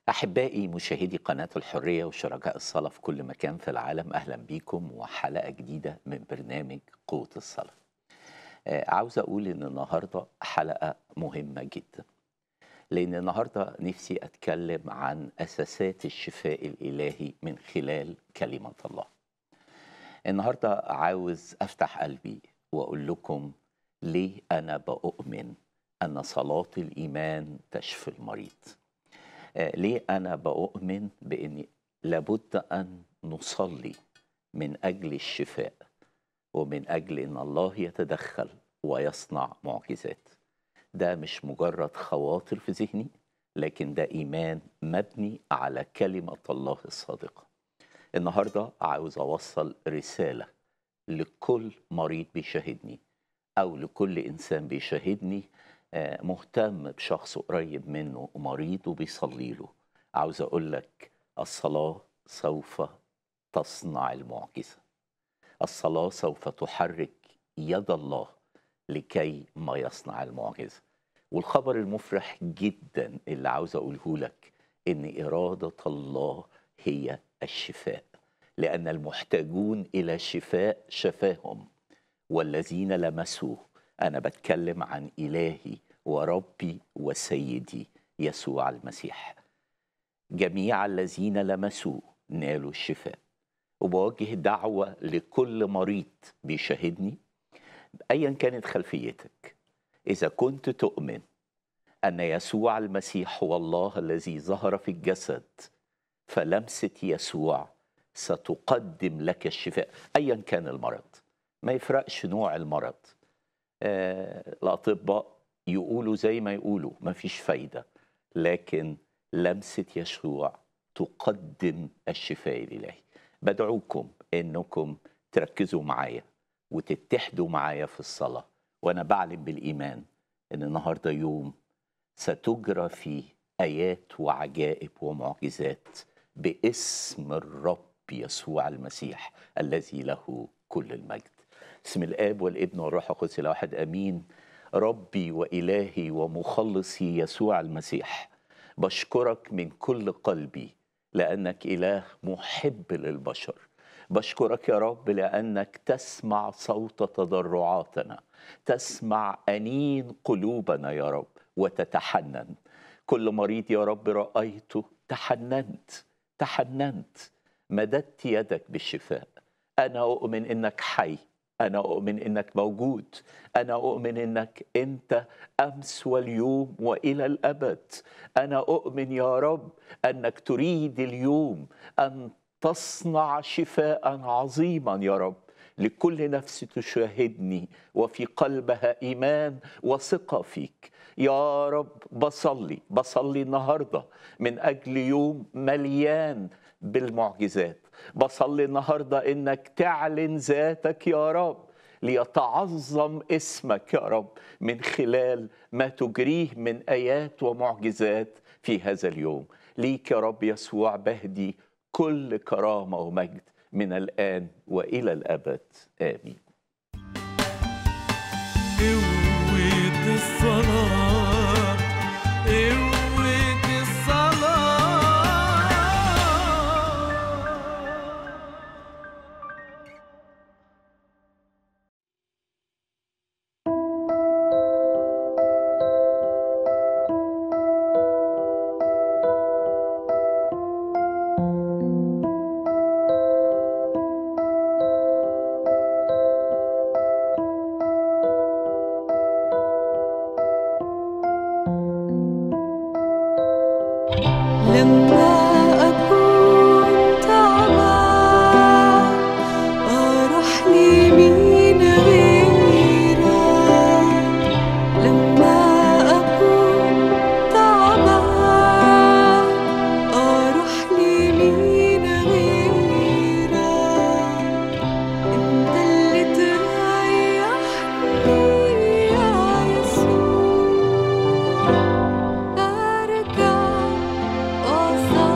أحبائي مشاهدي قناة الحرية وشركاء الصلاة في كل مكان في العالم أهلا بيكم وحلقة جديدة من برنامج قوة الصلاة آه، عاوز أقول إن النهاردة حلقة مهمة جدا لأن النهاردة نفسي أتكلم عن أساسات الشفاء الإلهي من خلال كلمة الله النهاردة عاوز أفتح قلبي وأقول لكم ليه أنا بؤمن أن صلاة الإيمان تشفي المريض آه، ليه أنا بؤمن بأن لابد أن نصلي من أجل الشفاء ومن أجل أن الله يتدخل ويصنع معجزات ده مش مجرد خواطر في ذهني لكن ده إيمان مبني على كلمة الله الصادقة النهاردة عاوز أوصل رسالة لكل مريض بيشاهدني أو لكل إنسان بيشاهدني آه، مهتم بشخص قريب منه ومريض وبيصلي له عاوز أقول لك الصلاة سوف تصنع المعجزة الصلاة سوف تحرك يد الله لكي ما يصنع المعجزة والخبر المفرح جدا اللي عاوز أقوله لك إن إرادة الله هي الشفاء لأن المحتاجون إلى شفاء شفاهم والذين لمسوه أنا بتكلم عن إلهي وربي وسيدي يسوع المسيح جميع الذين لمسوه نالوا الشفاء وبوجه دعوة لكل مريض بيشاهدني أيا كانت خلفيتك إذا كنت تؤمن أن يسوع المسيح هو الله الذي ظهر في الجسد فلمسة يسوع ستقدم لك الشفاء أيا كان المرض ما يفرقش نوع المرض آه، الأطباء يقولوا زي ما يقولوا ما فيش فايدة لكن لمسة يشوع تقدم الشفاء الإلهي بدعوكم أنكم تركزوا معايا وتتحدوا معايا في الصلاة وأنا بعلم بالإيمان أن النهاردة يوم ستجرى فيه آيات وعجائب ومعجزات باسم الرب يسوع المسيح الذي له كل المجد اسم الآب والابن والروح القدس الواحد أمين ربي وإلهي ومخلصي يسوع المسيح بشكرك من كل قلبي لأنك إله محب للبشر بشكرك يا رب لأنك تسمع صوت تضرعاتنا تسمع أنين قلوبنا يا رب وتتحنن كل مريض يا رب رأيته تحننت تحننت مددت يدك بالشفاء أنا أؤمن إنك حي أنا أؤمن إنك موجود أنا أؤمن إنك أنت أمس واليوم وإلى الأبد أنا أؤمن يا رب أنك تريد اليوم أن تصنع شفاء عظيما يا رب لكل نفس تشاهدني وفي قلبها ايمان وثقه فيك يا رب بصلي بصلي النهارده من اجل يوم مليان بالمعجزات بصلي النهارده انك تعلن ذاتك يا رب ليتعظم اسمك يا رب من خلال ما تجريه من ايات ومعجزات في هذا اليوم ليك يا رب يسوع بهدي كل كرامه ومجد من الان والى الابد امين قوة الصلاة قوة الصلاة لما أكون تعبان أروح لمين غيرك لما أكون تعبان أروح لمين غيرك أنت اللي تريحني يا يسوع أرجع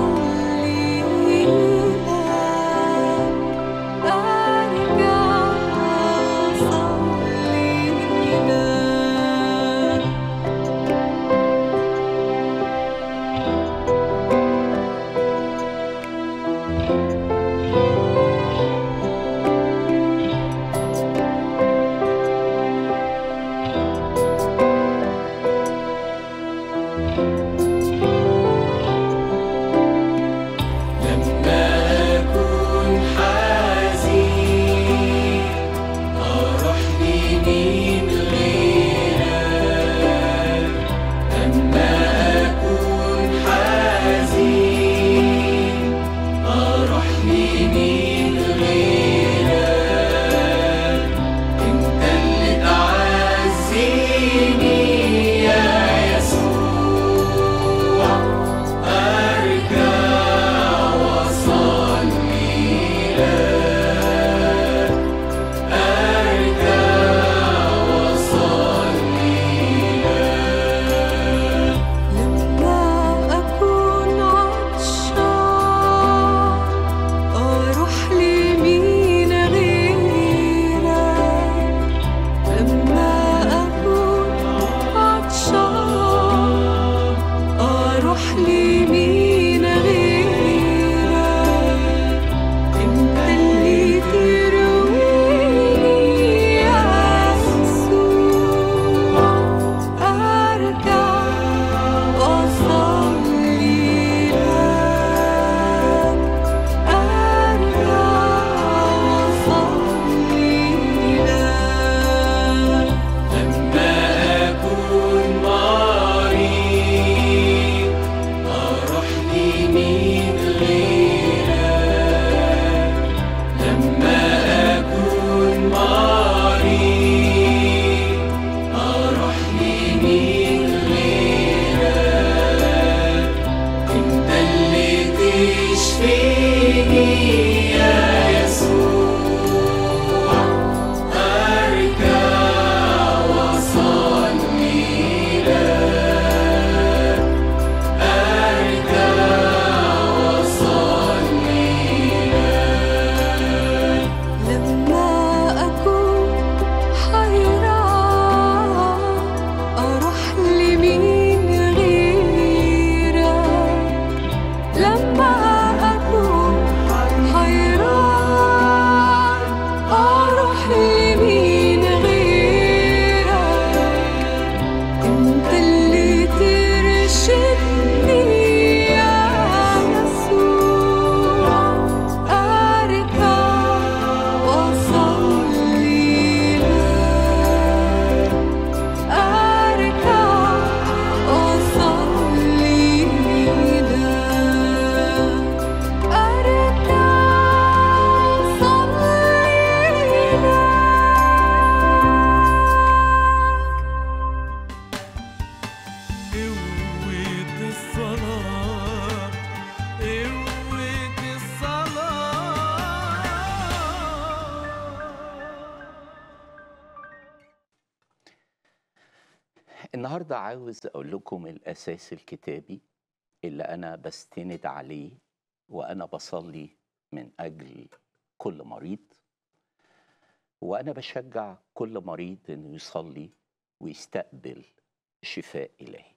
النهارده عاوز اقول لكم الاساس الكتابي اللي انا بستند عليه وانا بصلي من اجل كل مريض وانا بشجع كل مريض انه يصلي ويستقبل شفاء الهي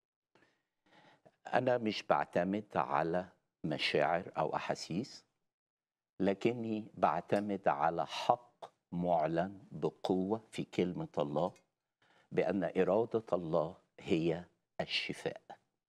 انا مش بعتمد على مشاعر او احاسيس لكني بعتمد على حق معلن بقوه في كلمه الله بان اراده الله هي الشفاء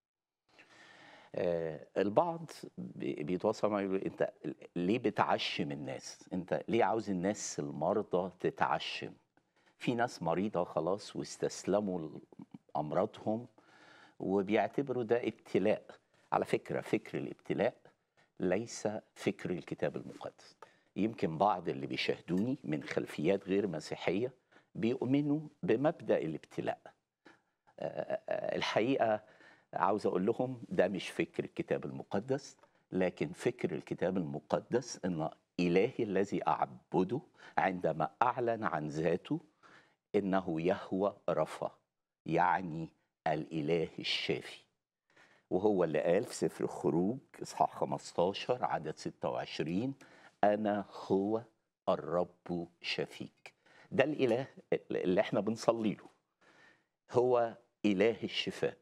آه، البعض بي- بيتواصل معي يقول انت ليه بتعشم الناس انت ليه عاوز الناس المرضى تتعشم في ناس مريضة خلاص واستسلموا لأمراضهم وبيعتبروا ده ابتلاء على فكرة فكر الابتلاء ليس فكر الكتاب المقدس يمكن بعض اللي بيشاهدوني من خلفيات غير مسيحية بيؤمنوا بمبدأ الابتلاء آه، آه، الحقيقة عاوز أقول لهم ده مش فكر الكتاب المقدس لكن فكر الكتاب المقدس أن إلهي الذي أعبده عندما أعلن عن ذاته إنه يهوى رفا يعني الإله الشافي وهو اللي قال في سفر الخروج إصحاح 15 عدد 26 أنا هو الرب شفيك ده الإله اللي احنا بنصلي له هو إله الشفاء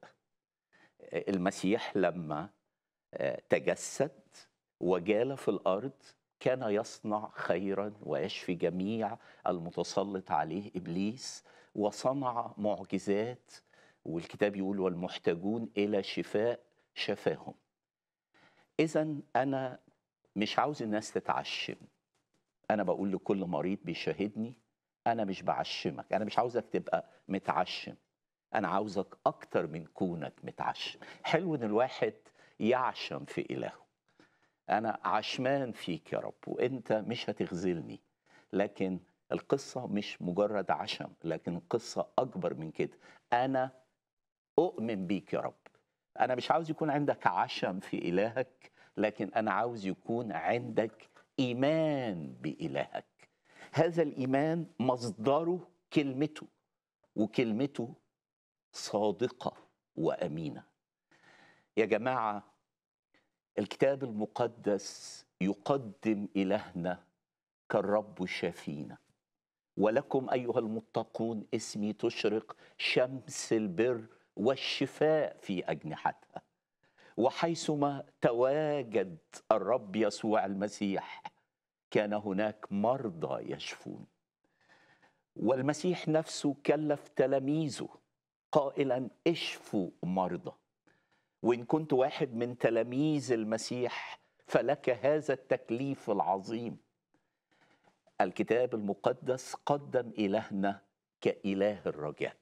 المسيح لما آه، تجسد وجال في الارض كان يصنع خيرا ويشفي جميع المتسلط عليه ابليس وصنع معجزات والكتاب يقول والمحتاجون الى شفاء شفاهم اذا انا مش عاوز الناس تتعشم انا بقول لكل مريض بيشاهدني انا مش بعشمك انا مش عاوزك تبقى متعشم انا عاوزك اكتر من كونك متعشم حلو ان الواحد يعشم في الهه انا عشمان فيك يا رب وانت مش هتخذلني لكن القصة مش مجرد عشم لكن القصة أكبر من كده أنا أؤمن بيك يا رب أنا مش عاوز يكون عندك عشم في إلهك لكن أنا عاوز يكون عندك إيمان بإلهك هذا الإيمان مصدره كلمته وكلمته صادقة وأمينة يا جماعة الكتاب المقدس يقدم إلهنا كالرب شافينا ولكم أيها المتقون اسمي تشرق شمس البر والشفاء في أجنحتها وحيثما تواجد الرب يسوع المسيح كان هناك مرضى يشفون والمسيح نفسه كلف تلاميذه قائلا اشفوا مرضى وان كنت واحد من تلاميذ المسيح فلك هذا التكليف العظيم الكتاب المقدس قدم الهنا كاله الرجاء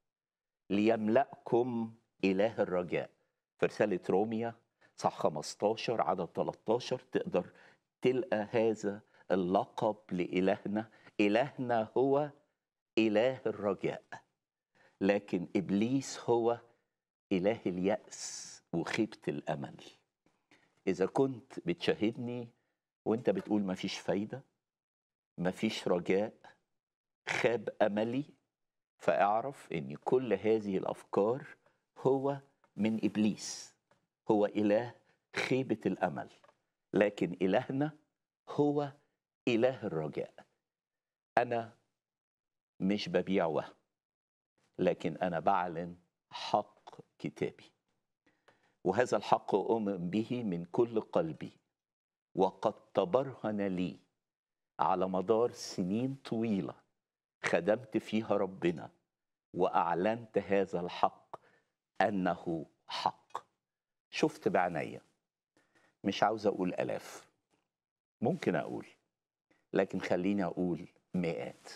ليملاكم اله الرجاء في رساله روميا صح 15 عدد 13 تقدر تلقى هذا اللقب لالهنا الهنا هو اله الرجاء لكن ابليس هو اله الياس وخيبه الامل اذا كنت بتشاهدني وانت بتقول مفيش فايده مفيش رجاء خاب املي فاعرف ان كل هذه الافكار هو من ابليس هو اله خيبه الامل لكن الهنا هو اله الرجاء انا مش ببيع وهم لكن انا بعلن حق كتابي وهذا الحق اؤمن به من كل قلبي وقد تبرهن لي على مدار سنين طويله خدمت فيها ربنا واعلنت هذا الحق انه حق شفت بعينيا مش عاوز اقول الاف ممكن اقول لكن خليني اقول مئات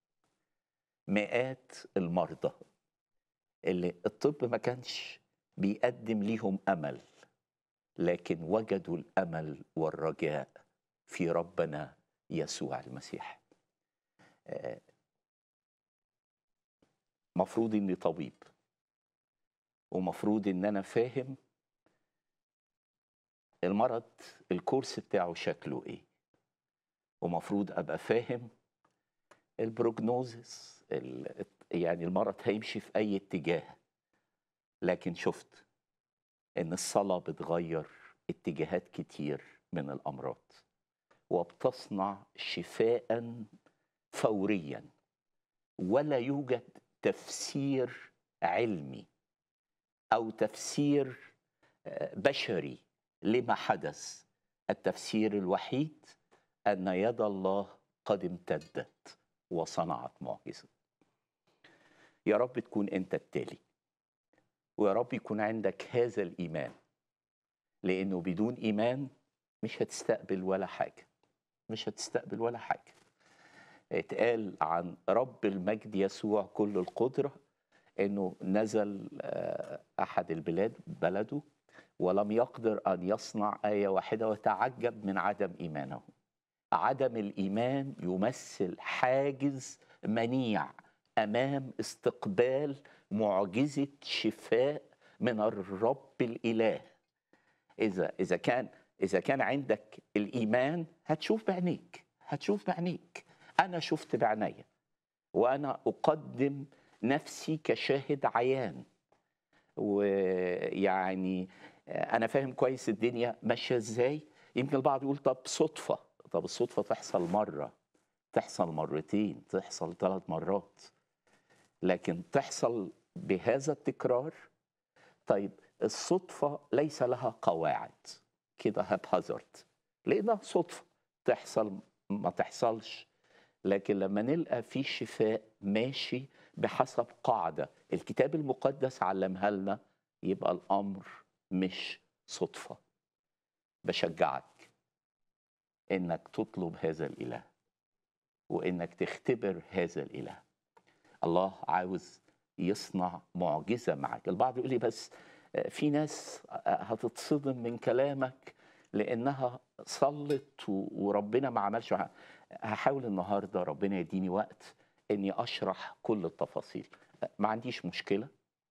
مئات المرضى اللي الطب ما كانش بيقدم ليهم امل لكن وجدوا الامل والرجاء في ربنا يسوع المسيح آه، مفروض اني طبيب ومفروض ان انا فاهم المرض الكورس بتاعه شكله ايه ومفروض ابقى فاهم البروجنوزس ال- يعني المرض هيمشي في اي اتجاه لكن شفت ان الصلاه بتغير اتجاهات كتير من الامراض وبتصنع شفاء فوريا ولا يوجد تفسير علمي او تفسير آه، بشري لما حدث التفسير الوحيد ان يد الله قد امتدت وصنعت معجزه يا رب تكون انت التالي ويا رب يكون عندك هذا الايمان لانه بدون ايمان مش هتستقبل ولا حاجه مش هتستقبل ولا حاجه اتقال عن رب المجد يسوع كل القدره انه نزل آه، احد البلاد بلده ولم يقدر ان يصنع ايه واحده وتعجب من عدم ايمانه عدم الايمان يمثل حاجز منيع امام استقبال معجزه شفاء من الرب الاله اذا اذا كان اذا كان عندك الايمان هتشوف بعينيك هتشوف بعينيك انا شفت بعينيا وانا اقدم نفسي كشاهد عيان ويعني انا فاهم كويس الدنيا ماشيه ازاي يمكن البعض يقول طب صدفه طب الصدفه تحصل مره تحصل مرتين تحصل ثلاث مرات لكن تحصل بهذا التكرار طيب الصدفه ليس لها قواعد كده هابهازارد لانها صدفه تحصل ما تحصلش لكن لما نلقى في شفاء ماشي بحسب قاعده الكتاب المقدس علمها لنا يبقى الامر مش صدفه بشجعك انك تطلب هذا الاله وانك تختبر هذا الاله الله عاوز يصنع معجزه معك البعض يقول لي بس في ناس هتتصدم من كلامك لانها صلت و- وربنا ما عملش معاها. هحاول النهارده ربنا يديني وقت اني اشرح كل التفاصيل ما عنديش مشكله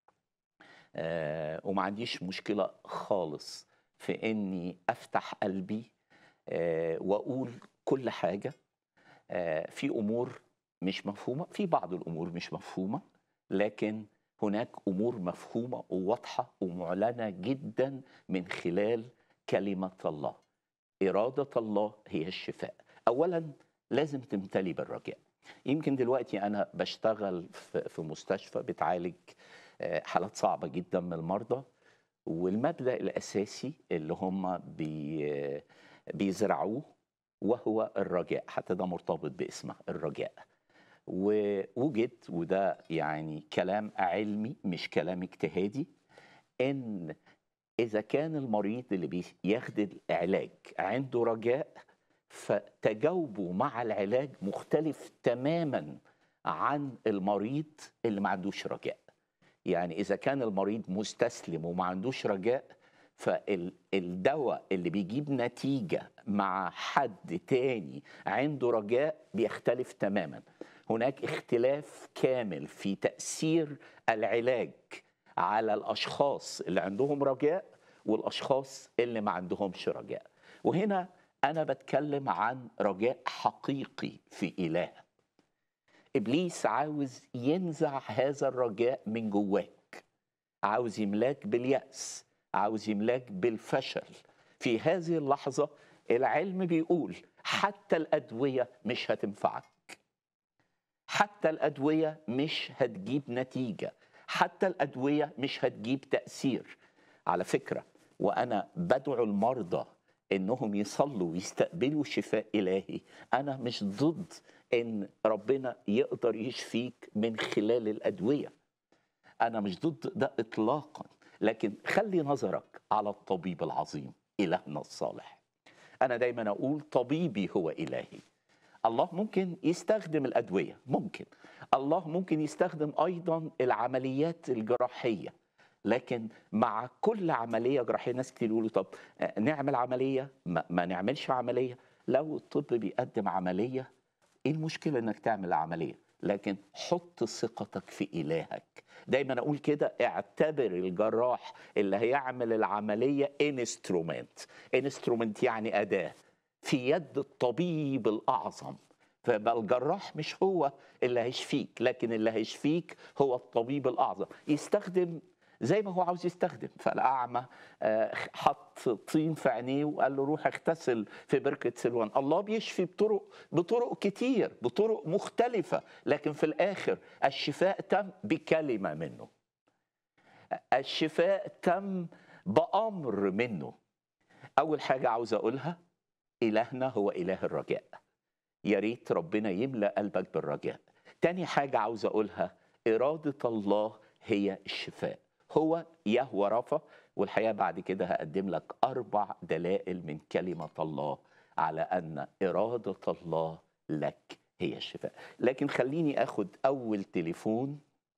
آه، وما عنديش مشكله خالص في اني افتح قلبي آه، واقول كل حاجه آه، في امور مش مفهومه في بعض الامور مش مفهومه لكن هناك امور مفهومه وواضحه ومعلنه جدا من خلال كلمه الله اراده الله هي الشفاء اولا لازم تمتلي بالرجاء يمكن دلوقتي انا بشتغل في في مستشفى بتعالج آه، حالات صعبه جدا من المرضى والمبدا الاساسي اللي هم بي بيزرعوه وهو الرجاء حتى ده مرتبط باسمه الرجاء ووجد وده يعني كلام علمي مش كلام اجتهادي ان اذا كان المريض اللي بياخد العلاج عنده رجاء فتجاوبه مع العلاج مختلف تماما عن المريض اللي ما عندوش رجاء يعني اذا كان المريض مستسلم وما عندوش رجاء فالدواء اللي بيجيب نتيجة مع حد تاني عنده رجاء بيختلف تماما هناك اختلاف كامل في تأثير العلاج على الأشخاص اللي عندهم رجاء والأشخاص اللي ما عندهمش رجاء وهنا أنا بتكلم عن رجاء حقيقي في إله إبليس عاوز ينزع هذا الرجاء من جواك عاوز يملاك باليأس عاوز يملاك بالفشل في هذه اللحظة العلم بيقول حتى الأدوية مش هتنفعك حتى الأدوية مش هتجيب نتيجة حتى الأدوية مش هتجيب تأثير على فكرة وأنا بدعو المرضى إنهم يصلوا ويستقبلوا شفاء إلهي أنا مش ضد إن ربنا يقدر يشفيك من خلال الأدوية أنا مش ضد ده إطلاقا لكن خلي نظرك على الطبيب العظيم إلهنا الصالح أنا دايما أقول طبيبي هو إلهي الله ممكن يستخدم الأدوية ممكن الله ممكن يستخدم أيضا العمليات الجراحية لكن مع كل عملية جراحية ناس كتير يقولوا طب آه، نعمل عملية ما, ما نعملش عملية لو الطب بيقدم عملية ايه المشكلة انك تعمل عملية لكن حط ثقتك في إلهك دايما أقول كده اعتبر الجراح اللي هيعمل العملية انسترومنت انسترومنت يعني أداة في يد الطبيب الأعظم فبقى الجراح مش هو اللي هيشفيك لكن اللي هيشفيك هو الطبيب الأعظم يستخدم زي ما هو عاوز يستخدم فالاعمى آه، حط طين في عينيه وقال له روح اغتسل في بركه سلوان الله بيشفي بطرق بطرق كتير بطرق مختلفه لكن في الاخر الشفاء تم بكلمه منه الشفاء تم بامر منه اول حاجه عاوز اقولها الهنا هو اله الرجاء يا ريت ربنا يملا قلبك بالرجاء تاني حاجه عاوز اقولها اراده الله هي الشفاء هو يهوى رفا والحقيقه بعد كده هقدم لك اربع دلائل من كلمه الله على ان اراده الله لك هي الشفاء لكن خليني اخد اول تليفون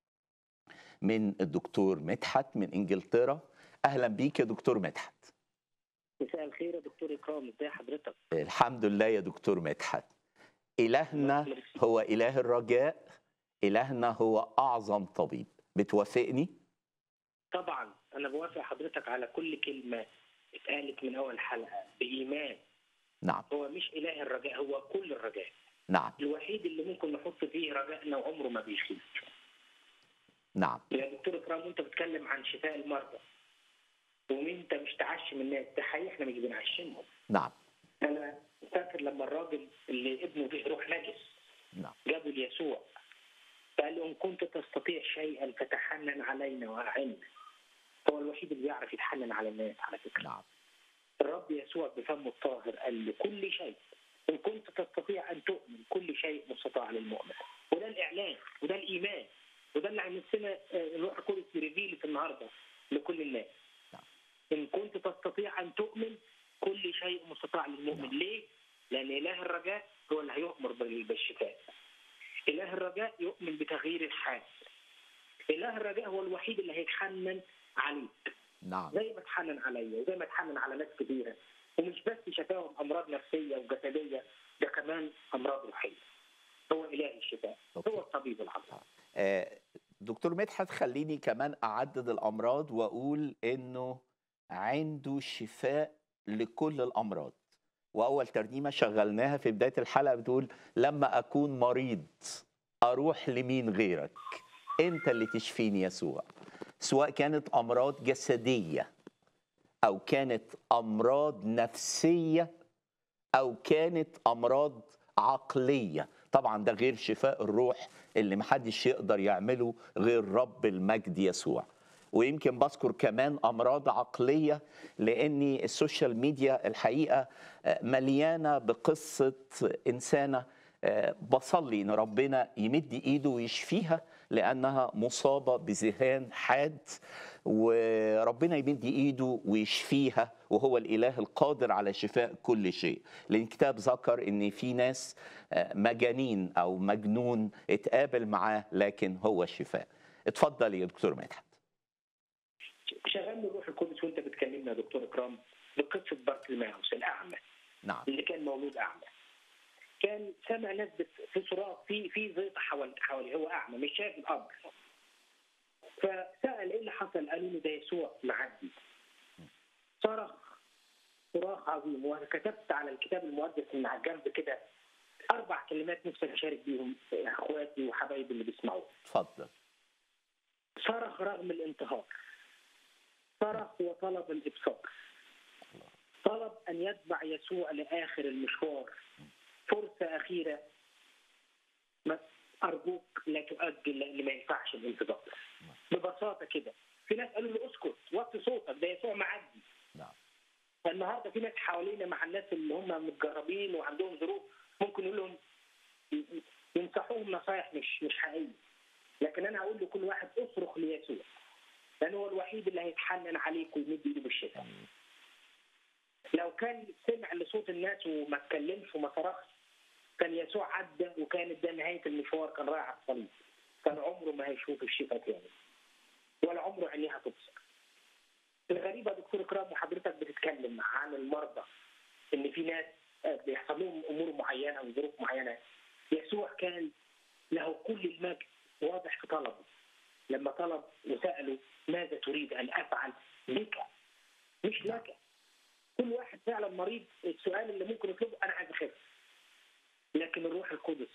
من الدكتور مدحت من انجلترا اهلا بيك يا دكتور مدحت مساء الخير يا دكتور اكرام ازي حضرتك الحمد لله يا دكتور مدحت إلهنا هو إله الرجاء إلهنا هو أعظم طبيب بتوافقني؟ طبعا انا بوافق حضرتك على كل كلمه اتقالت من اول حلقه بايمان نعم هو مش اله الرجاء هو كل الرجاء نعم الوحيد اللي ممكن نحط فيه رجائنا وعمره ما بيخيب نعم يا دكتور اكرام وانت بتتكلم عن شفاء المرضى وانت مش تعشم الناس ده حقيقي احنا مش بنعشمهم نعم انا فاكر لما الراجل اللي ابنه فيه روح نجس نعم جابوا ليسوع فقال له ان كنت تستطيع شيئا فتحنن علينا واعنا هو الوحيد اللي بيعرف يتحنن على الناس على فكره نعم الرب يسوع بفمه الطاهر قال لكل شيء ان كنت تستطيع ان تؤمن كل شيء مستطاع للمؤمن وده الاعلان وده الايمان وده اللي هيمثلنا آه، الروح القدس يريفيل في النهارده لكل الناس نعم. ان كنت تستطيع ان تؤمن كل شيء مستطاع للمؤمن نعم. ليه؟ لان اله الرجاء هو اللي هيؤمر بال- بالشفاء اله الرجاء يؤمن بتغيير الحال اله الرجاء هو الوحيد اللي هيتحنن عليك نعم زي ما اتحنن عليا وزي ما اتحنن على ناس كتيره ومش بس شفاهم امراض نفسيه وجسديه ده كمان امراض روحيه هو اله الشفاء أوكي. هو الطبيب العظيم آه، دكتور مدحت خليني كمان أعدد الأمراض وأقول إنه عنده شفاء لكل الأمراض وأول ترنيمة شغلناها في بداية الحلقة بتقول لما أكون مريض أروح لمين غيرك أنت اللي تشفيني يسوع سواء كانت أمراض جسدية أو كانت أمراض نفسية او كانت امراض عقليه طبعا ده غير شفاء الروح اللي محدش يقدر يعمله غير رب المجد يسوع ويمكن بذكر كمان امراض عقليه لاني السوشيال ميديا الحقيقه آه، مليانه بقصه انسانه آه، بصلي ان ربنا يمد ايده ويشفيها لانها مصابه بذهان حاد وربنا يمد ايده ويشفيها وهو الاله القادر على شفاء كل شيء لان الكتاب ذكر ان في ناس آه، مجانين او مجنون اتقابل معاه لكن هو شفاء اتفضل يا دكتور مدحت شغلني الروح القدس وانت بتكلمنا يا دكتور اكرام بقصه بارتلماوس الاعمى نعم اللي كان مولود اعمى كان سمع ناس بت- في صراخ في في زيطه حوالي حواليه هو اعمى مش شايف الامر فسال ايه اللي حصل قالوا له ده يسوع معدي صرخ صراخ عظيم وانا كتبت على الكتاب المقدس من على الجنب كده اربع كلمات نفسي اشارك بيهم اخواتي وحبايبي اللي بيسمعوا اتفضل صرخ رغم الانتهار صرخ وطلب الابصار طلب ان يتبع يسوع لاخر المشوار فرصه اخيره ما ارجوك لا تؤجل لان ما ينفعش الانتظار ببساطه كده في ناس قالوا له اسكت وطي صوتك ده يسوع معدي نعم فالنهارده في ناس حوالينا مع الناس اللي هم متجربين وعندهم ظروف ممكن نقول لهم ينصحوهم نصايح مش مش حقيقيه لكن انا هقول لكل واحد اصرخ ليسوع لان هو الوحيد اللي هيتحنن عليك ويمد ايده بالشفاء لو كان سمع لصوت الناس وما اتكلمش وما صرخش كان يسوع عدى وكانت ده نهايه المشوار كان رايح على الصليب كان عمره ما هيشوف الشفاء تاني ولا عمره عينيه هتبصر الغريبه يا دكتور اكرام وحضرتك بتتكلم عن المرضى ان في ناس آه، بيحصل لهم امور معينه وظروف معينه يسوع كان له كل المجد واضح في طلبه لما طلب وساله ماذا تريد ان افعل بك مش لك كل واحد فعلا مريض السؤال اللي ممكن يطلبه انا عايز اخف لكن الروح القدس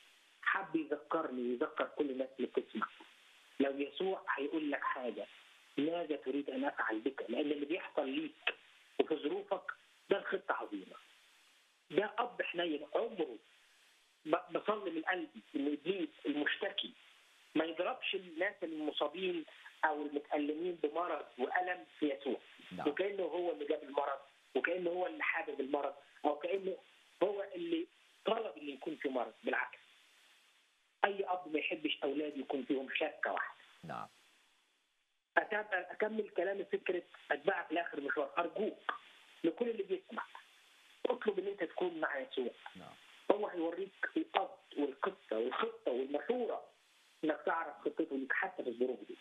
حب يذكرني ويذكر كل الناس اللي بتسمع لو يسوع هيقول لك حاجه ماذا تريد ان افعل بك؟ لان اللي بيحصل ليك وفي ظروفك ده الخطه عظيمه. ده اب حنين عمره ب- بصلي من قلبي ان ابليس المشتكي ما يضربش الناس المصابين او المتالمين بمرض والم في يسوع نعم وكانه هو اللي جاب المرض وكانه هو اللي حابب المرض او كانه هو اللي طلب ان يكون في مرض بالعكس اي اب ما يحبش اولاده يكون فيهم شكه واحده نعم أتابع اكمل كلامي فكره اتبعك لاخر مشوار ارجوك لكل اللي بيسمع اطلب ان انت تكون مع يسوع نعم هو هيوريك القصد والقصه والخطه والمشوره انك تعرف خطته ليك حتى في الظروف دي.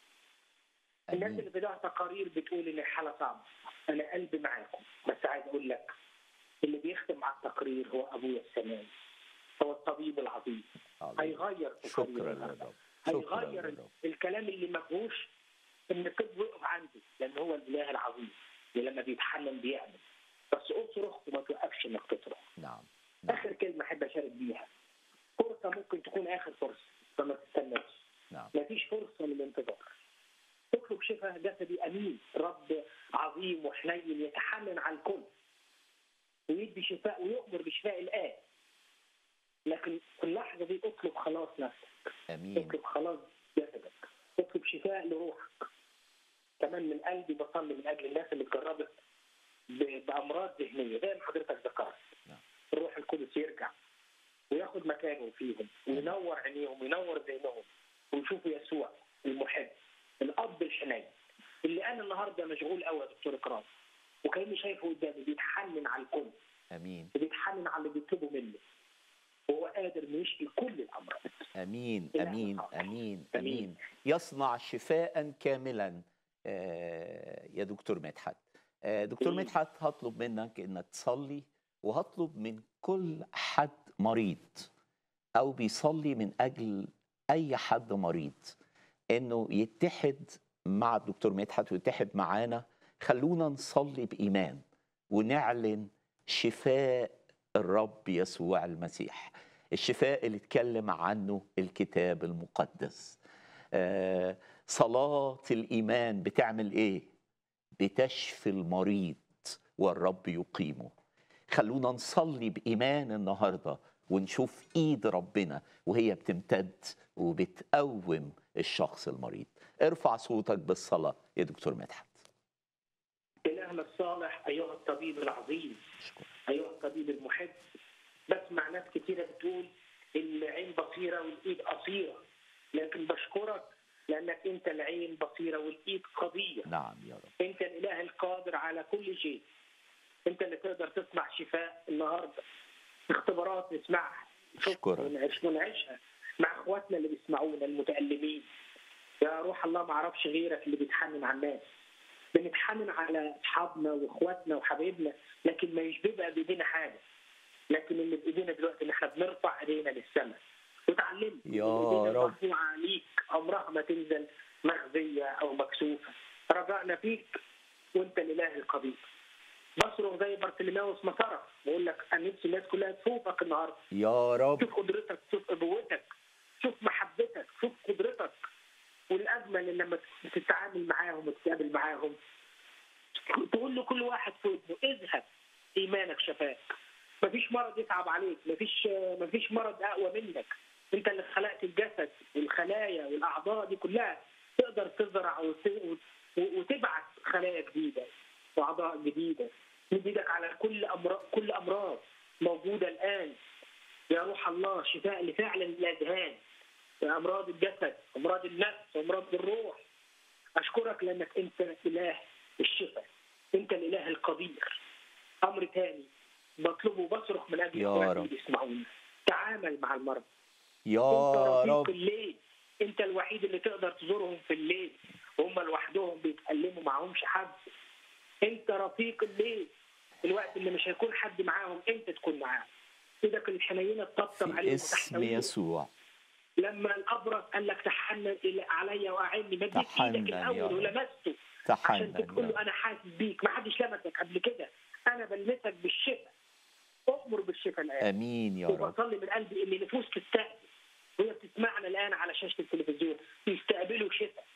الناس امين اللي بدأت تقارير بتقول ان الحاله صعبه انا قلبي معاكم بس عايز اقول لك اللي بيختم على التقرير هو ابويا السماوي هو الطبيب العظيم عظيم. هيغير شكرا تقارير للرب شكرا هيغير للرب الكلام اللي ما فيهوش ان الطب يقف عنده لان هو الاله العظيم ولما بيتحنن بيعمل بس اصرخ وما توقفش انك تصرخ نعم نعم اخر كلمه احب اشارك بيها فرصه ممكن تكون اخر فرصه فما تستناش نعم مفيش فرصه للانتظار اطلب شفاء جسدي امين رب عظيم وحنين يتحنن على الكل ويدي شفاء ويؤمر بشفاء الآن لكن في اللحظه دي اطلب خلاص نفسك امين اطلب خلاص جسدك اطلب شفاء لروحك كمان من قلبي بصلي من اجل الناس اللي اتجربت ب- بامراض ذهنيه زي ما حضرتك ذكرت نعم. الروح القدس يرجع وياخد مكانه فيهم وينور عينيهم وينور ذهنهم ويشوفوا يسوع المحب الاب الحنين اللي انا النهارده مشغول قوي يا دكتور اكرام وكاني شايفه قدامي بيتحنن على الكل امين وبيتحنن على اللي بيطلبوا منه وهو قادر انه يشفي كل الامراض امين إله امين صالح. امين أمين. امين يصنع شفاء كاملا آه، يا دكتور مدحت آه، دكتور أمين. مدحت هطلب منك انك تصلي وهطلب من كل حد مريض او بيصلي من اجل اي حد مريض انه يتحد مع الدكتور مدحت ويتحد معانا خلونا نصلي بايمان ونعلن شفاء الرب يسوع المسيح الشفاء اللي اتكلم عنه الكتاب المقدس آه، صلاة الإيمان بتعمل إيه؟ بتشفي المريض والرب يقيمه خلونا نصلي بإيمان النهاردة ونشوف إيد ربنا وهي بتمتد وبتقوم الشخص المريض ارفع صوتك بالصلاة يا دكتور مدحت الهنا الصالح ايها الطبيب العظيم أشكرك. ايها الطبيب المحب بسمع ناس كتيره بتقول العين بصيره والايد قصيره لكن بشكرك لانك انت العين بصيره والايد قضيه نعم يا رب انت الاله القادر على كل شيء انت اللي تقدر تصنع شفاء النهارده اختبارات نسمعها أشكرك. ونعيش ونعيشها مع اخواتنا اللي بيسمعونا المتالمين يا روح الله ما اعرفش غيرك اللي بيتحنن على الناس بنتحنن على اصحابنا واخواتنا وحبايبنا لكن ما مش بيبقى بايدينا حاجه لكن اللي بايدينا دلوقتي ان احنا بنرفع ايدينا للسماء وتعلمت يا إن إيدينا رب. مرفوعه ليك عمرها ما تنزل مخزيه او مكسوفه رجعنا فيك وانت الاله القدير بصرخ زي بارتليماوس ما صرخ بقول لك انا نفسي الناس كلها تشوفك النهارده يا رب شوف قدرتك شوف ابوتك شوف محبتك شوف قدرتك والاجمل ان لما تتعامل معاهم وتتقابل معاهم تقول لكل واحد في ودنه اذهب ايمانك شفاك مفيش مرض يصعب عليك مفيش مفيش مرض اقوى منك انت اللي خلقت الجسد والخلايا والاعضاء دي كلها تقدر تزرع وت- وت- وتبعث خلايا جديده واعضاء جديده مد ايدك على كل امراض كل امراض موجوده الان يا روح الله شفاء لفعلا الاذهان امراض الجسد امراض النفس امراض الروح اشكرك لانك انت اله الشفاء انت الاله القدير امر ثاني بطلبه وبصرخ من اجل يا اخواتي رب. اللي بيسمعونا تعامل مع المرضى يا انت رفيق رب الليل انت الوحيد اللي تقدر تزورهم في الليل وهم لوحدهم بيتكلموا معهمش حد انت رفيق الليل الوقت اللي مش هيكون حد معاهم انت تكون معاهم ايدك الحنينه تطبطب في عليهم اسم وتحتويهم. يسوع لما الابرص قال لك تحنن الى عليا واعني مديت تحنن ايدك يا الاول رب. ولمسته عشان تحنن تقول يا له رب. انا حاسس بيك ما حدش لمسك قبل كده انا بلمسك بالشفاء اؤمر بالشفاء الان امين يا رب وبصلي من قلبي ان نفوس تستقبل وهي بتسمعنا الان على شاشه التلفزيون يستقبلوا شفاء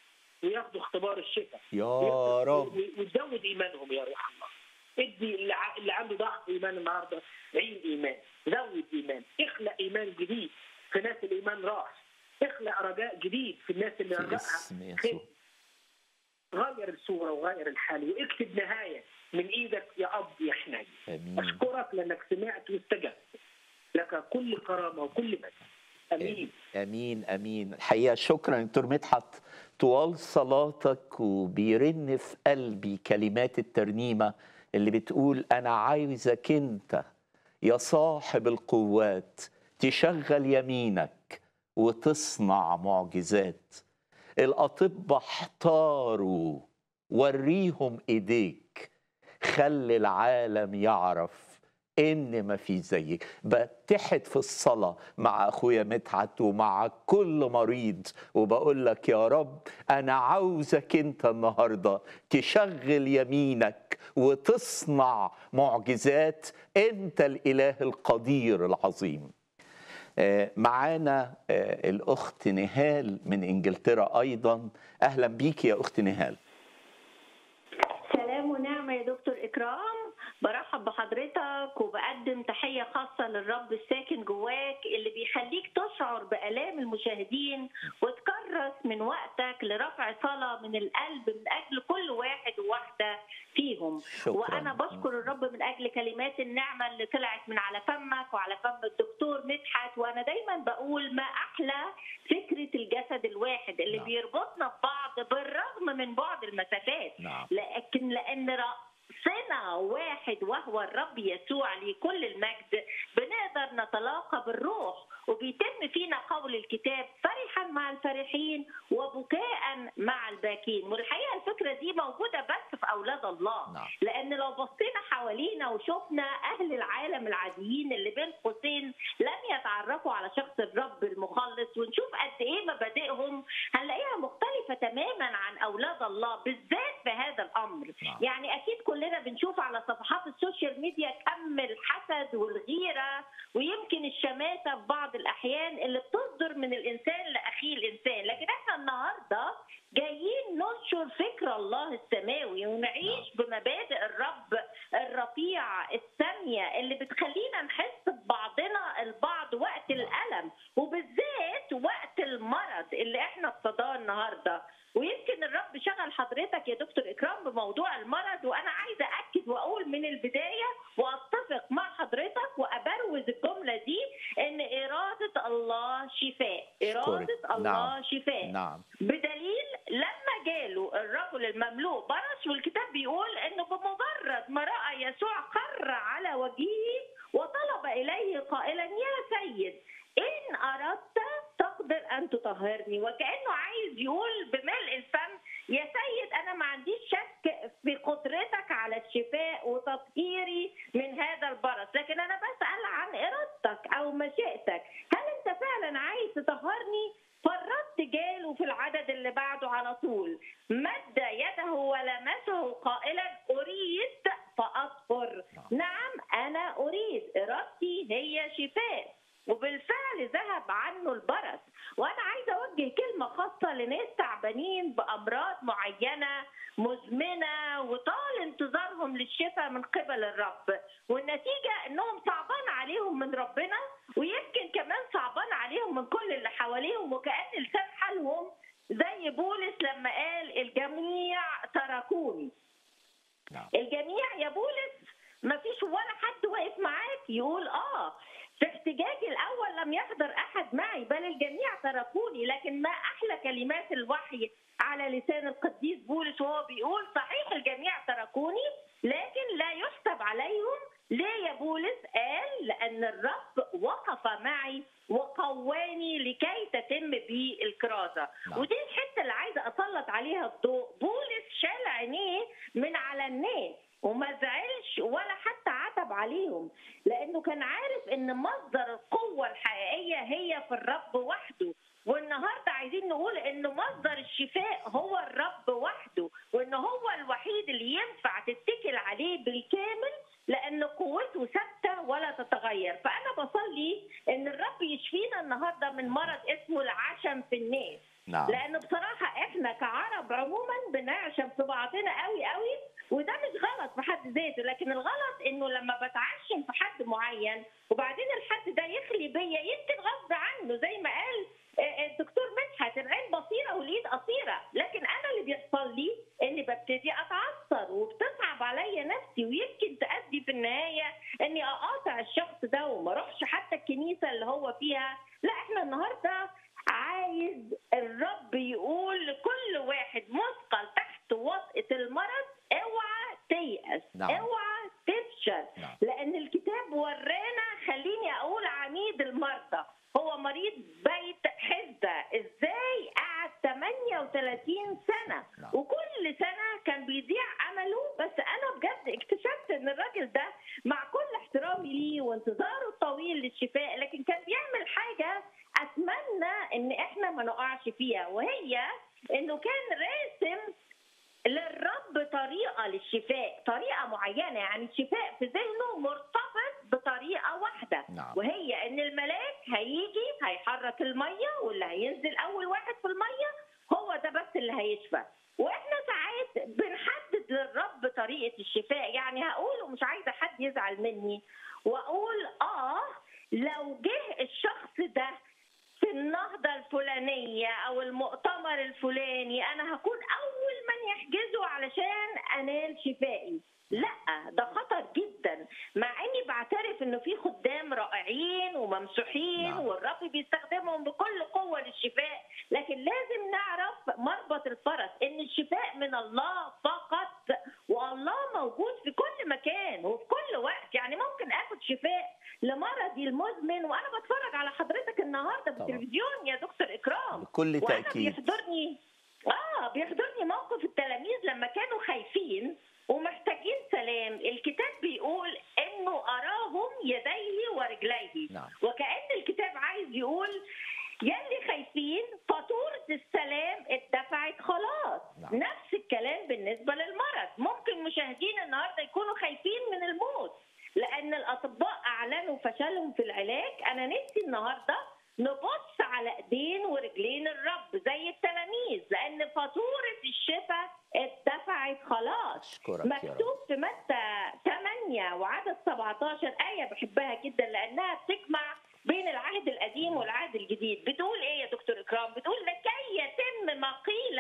وياخدوا اختبار الشفاء يا رب و- وتزود ايمانهم يا روح الله ادي اللي ع- اللي عنده ضعف ايمان النهارده عين ايمان زود ايمان اخلق ايمان جديد في ناس الايمان راح اخلق رجاء جديد في الناس اللي في رجائها اسم يسوع خير. غير الصوره وغير الحال واكتب نهايه من ايدك يا اب يا حنين امين اشكرك لانك سمعت واستجبت لك كل كرامه وكل مجد امين امين امين الحقيقه شكرا دكتور مدحت طوال صلاتك وبيرن في قلبي كلمات الترنيمه اللي بتقول انا عايزك انت يا صاحب القوات تشغل يمينك وتصنع معجزات الاطباء احتاروا وريهم ايديك خلي العالم يعرف ان ما في زيك بتحد في الصلاه مع اخويا مدحت ومع كل مريض وبقول لك يا رب انا عاوزك انت النهارده تشغل يمينك وتصنع معجزات انت الاله القدير العظيم آه، معانا آه، الاخت نهال من انجلترا ايضا اهلا بيك يا اخت نهال سلام ونعمة يا دكتور إكرام برحب بحضرتك وبقدم تحية خاصة للرب الساكن جواك اللي بيخليك تشعر بآلام المشاهدين وتكرس من وقتك لرفع صلاة من القلب من أجل كل واحد وواحدة فيهم شكراً. وأنا بشكر الرب من أجل كلمات النعمة اللي طلعت من على فمك وعلى فم الدكتور مدحت وأنا دايما بقول ما أحلى فكرة الجسد الواحد اللي نعم. بيربطنا ببعض بالرغم من بعد المسافات نعم لكن لان رأسنا واحد وهو الرب يسوع لكل المجد بنقدر نتلاقى بالروح وبيتم فينا قول الكتاب فرحا مع الفرحين وبكاء مع الباكين والحقيقه الفكره دي موجوده بس في اولاد الله نعم. لان لو بصينا حوالينا وشفنا اهل العالم العاديين اللي بين قوسين لم يتعرفوا على شخص الرب المخلص ونشوف قد ايه مبادئهم هنلاقيها مختلفه تماما عن اولاد الله بالذات في هذا الامر نعم. يعني اكيد كلنا بنشوف على صفحات السوشيال ميديا كم الحسد والغيره ويمكن الشماته في بعض الاحيان اللي بتصدر من الانسان لاخيه الانسان لكن احنا النهارده جايين ننشر فكر الله السماوي ونعيش بمبادئ الرب الرفيعه الساميه اللي بتخلينا نحس ببعضنا البعض وقت الالم وبالذات وقت المرض اللي احنا اقتضاه النهارده ويمكن الرب شغل حضرتك يا دكتور اكرام بموضوع المرض وانا عايزه اكد واقول من البدايه واتفق مع حضرتك وابروز الجمله دي ان اراده الله شفاء اراده أشكرك. الله نعم. شفاء نعم بدليل لما جاله الرجل المملوء برص والكتاب بيقول انه بمجرد ما راى يسوع خر على وجهه وطلب اليه قائلا يا سيد ان اردت تقدر ان تطهرني وكانه عايز يقول بملء الفم يا سيد انا ما عنديش شك في قدرتك على الشفاء وتطهيري من هذا البرص لكن انا بسال عن ارادتك او مشيئتك هل انت فعلا عايز تطهرني فالرد جاله في العدد اللي بعده على طول مد يده ولمسه قائلا اريد فاطهر نعم انا اريد ارادتي هي شفاء وبالفعل ذهب عنه البرص وانا عايزه اوجه كلمه خاصه لناس تعبانين بامراض معينه مزمنه وطال انتظارهم للشفاء من قبل الرب والنتيجه انهم صعبان عليهم من ربنا ويمكن كمان صعبان عليهم من كل اللي حواليهم وكان لسان حالهم زي بولس لما قال الجميع تركوني نعم الجميع يا بولس ما فيش ولا حد واقف معاك يقول اه في احتجاجي الاول لم يحضر احد معي بل الجميع تركوني لكن ما احلى كلمات الوحي على لسان القديس بولس وهو بيقول صحيح الجميع تركوني لكن لا يحسب عليهم ليه يا بولس قال لان الرب وقف معي وقواني لكي تتم بي الكرازه نعم. ودي الحته اللي عايزه اسلط عليها الضوء بولس شال عينيه من على الناس وما زعلش ولا حتى عتب عليهم لانه كان عارف ان مصدر القوه الحقيقيه هي في الرب وحده والنهارده عايزين نقول ان مصدر الشفاء هو الرب وحده وان هو الوحيد اللي ينفع تتكل عليه بالكامل لان قوته ثابته ولا تتغير فانا بصلي ان الرب يشفينا النهارده من مرض اسمه العشم في الناس نعم. لان بصراحه احنا كعرب عموما بنعشم في بعضنا قوي قوي وده مش غلط في حد ذاته لكن الغلط انه لما بتعشم في حد معين وبعدين الحد ده يخلي بيا يمكن غصب عنه زي ما قال آه، آه، الدكتور مدحت العين بصيره واليد قصيره لكن انا اللي بيحصل لي اني ببتدي اتعثر وبتصعب عليا نفسي ويمكن تؤدي في النهايه اني اقاطع الشخص ده وما اروحش حتى الكنيسه اللي هو فيها لا احنا النهارده عايز الرب يقول لكل واحد مثقل تحت وطئه المرض اوعى تيأس نعم. اوعى تفشل نعم. لان الكتاب ورانا خليني اقول عميد المرضى هو مريض بيت حزة ازاي قعد 38 سنة نعم. وكل سنة كان بيضيع امله بس انا بجد اكتشفت ان الراجل ده مع كل احترامي ليه وانتظاره الطويل للشفاء لكن كان بيعمل حاجة اتمنى ان احنا ما نقعش فيها وهي انه كان راسم للرب طريقة للشفاء طريقة معينة يعني الشفاء في ذهنه مرتبط بطريقة واحدة نعم. وهي ان الملاك هيجي هيحرك المية واللي هينزل اول واحد في المية هو ده بس اللي هيشفى واحنا ساعات بنحدد للرب طريقة الشفاء يعني هقول ومش عايزة حد يزعل مني واقول اه لو جه الشخص ده في النهضة الفلانية أو المؤتمر الفلاني أنا هكون أول من يحجزه علشان أنال شفائي لا ده خطر جدا مع اني بعترف انه في خدام رائعين وممسوحين نعم. والرب بيستخدمهم بكل قوه للشفاء لكن لازم نعرف مربط الفرس ان الشفاء من الله فقط والله موجود في كل مكان وفي كل وقت يعني ممكن اخد شفاء لمرضي المزمن وانا بتفرج على حضرتك النهارده في طبعا. التلفزيون يا دكتور اكرام بكل وانا تأكيد. بيحضرني اه بيحضرني موقف التلاميذ لما كانوا خايفين ومحتاجين سلام الكتاب بيقول انه اراهم يديه ورجليه نعم. وكأن الكتاب عايز يقول يلي خايفين فاتورة السلام اتدفعت خلاص نعم. نفس الكلام بالنسبة للمرض ممكن مشاهدين النهاردة يكونوا خايفين من الموت لأن الأطباء أعلنوا فشلهم في العلاج أنا نفسي النهاردة نبص على ايدين ورجلين الرب زي التلاميذ لان فاتوره الشفاء اتدفعت خلاص أشكرك يا رب. مكتوب في متى 8 وعدد 17 ايه بحبها جدا لانها بتجمع بين العهد القديم والعهد الجديد بتقول ايه يا دكتور اكرام بتقول لكي يتم ما قيل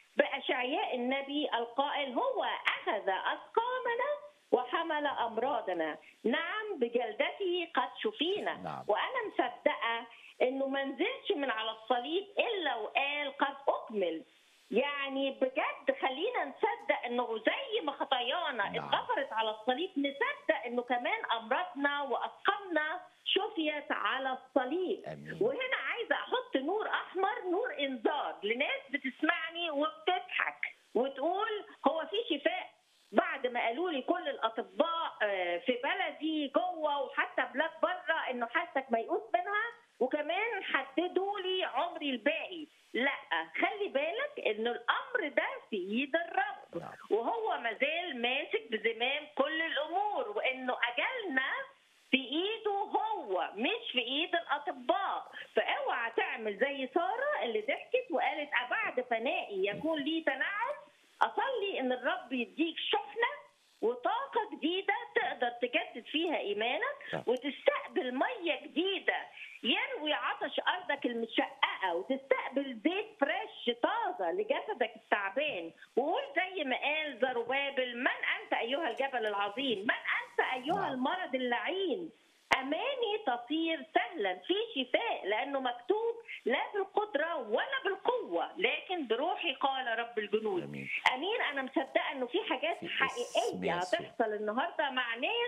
باشعياء النبي القائل هو اخذ اثقامنا وحمل امراضنا نعم بجلدته قد شفينا نعم. وانا مصدقه انه ما نزلش من على الصليب الا وقال قد اكمل يعني بجد خلينا نصدق انه زي ما خطايانا نعم. اتغفرت على الصليب نصدق انه كمان امراضنا واثقامنا شفيت على الصليب آمين. وهنا عايزه احط نور احمر نور انذار لناس بتسمعني وبتضحك وتقول هو في شفاء بعد ما قالوا لي كل الاطباء آه، في بلدي جوه وحتى بلاد بره انه حالتك ميؤوس منها وكمان حددوا لي عمري الباقي لا خلي بالك انه الامر ده في ايد الرب نعم. وهو مازال ماسك بزمام كل الامور وانه اجلنا في ايده هو مش في ايد الاطباء فاوعى تعمل زي ساره اللي ضحكت وقالت ابعد فنائي يكون لي تنعم اصلي ان الرب يديك شحنه وطاقه جديده تقدر تجدد فيها ايمانك نعم. وتستقبل ميه جديده يروي عطش ارضك المشققه وتستقبل زيت فريش طازه لجسدك التعبان وقول زي ما قال زروبابل من انت ايها الجبل العظيم من انت ايها نعم. المرض اللعين اماني تصير سهلا في شفاء لانه مكتوب لا بالقدره ولا بالقوه لكن بروحي قال رب الجنود آمين. امين انا مصدقه انه في حاجات في اسم حقيقيه يسوع. هتحصل النهارده مع ناس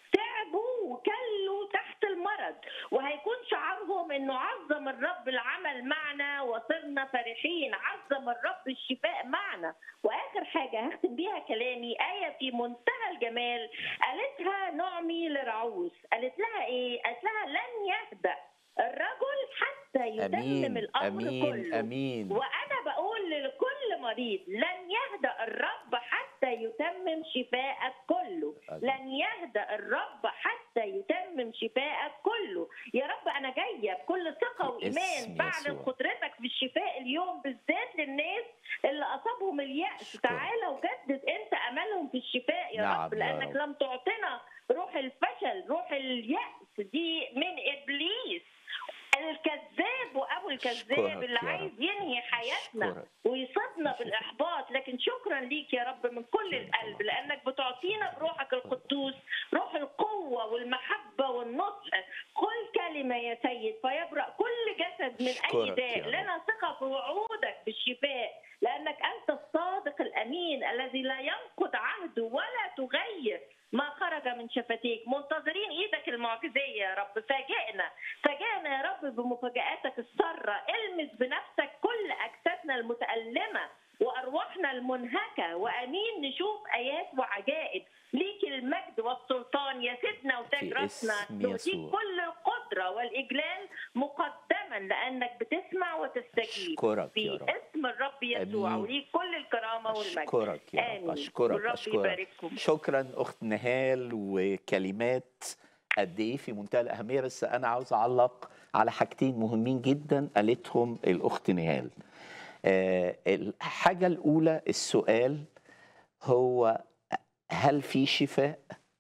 تعبوا وكلوا تحت المرض وهيكون شعارهم انه عظم الرب العمل معنا وصرنا فرحين عظم الرب الشفاء معنا واخر حاجه هختم بيها كلامي ايه في منتهى الجمال قالتها نعمي لرعوس قالت لها ايه قالت لها لن يهدأ الرجل حتى يتمم امين الامر امين كله امين وانا بقول لكل مريض لن يهدأ الرب حتى يتمم شفاءك كله أمين. لن يهدأ الرب حتى يتمم شفاءك كله يا رب انا جايه بكل ثقه في اسم وايمان بعد يسوع. قدرتك في الشفاء شفاء اليوم بالذات للناس اللي اصابهم اليأس أشكرك. تعالى وجدد انت املهم في الشفاء يا نعم رب يا لانك رب. لم تعطنا روح الفشل روح اليأس دي من ابليس الكذاب وابو الكذاب أشكرك اللي يا عايز رب. ينهي حياتنا أشكرك. ويصيبنا بالاحباط لكن شكرا ليك يا رب من كل القلب لانك بتعطينا بروحك القدوس روح القوه والمحبه والنصح كل كلمه يا سيد فيبرأ كل جسد من اي أشكرك داء يا رب. لنا ثقه في وعودك بالشفاء لانك انت الصادق الامين الذي لا ينقض عهده ولا تغير ما خرج من شفتيك منتظرين ايدك المعجزيه يا رب فاجئنا فاجئنا يا رب بمفاجاتك الساره المس بنفسك كل اجسادنا المتالمه وارواحنا المنهكه وامين نشوف ايات وعجائب ليك المجد والسلطان يا سيدنا وتاج في راسنا اسم نؤتيك يسوع. كل القدره والاجلال مقدما لانك بتسمع وتستجيب أشكرك في يا رب. اسم الرب يسوع آمين. وليك كل الكرامه والمجد أشكرك يا رب آمين. أشكرك والرب أشكرك يبارككم. شكرا أخت نهال وكلمات قد إيه في منتهى الأهمية بس أنا عاوز أعلق على حاجتين مهمين جدا قالتهم الأخت نهال آه، الحاجة الأولى السؤال هو هل في شفاء؟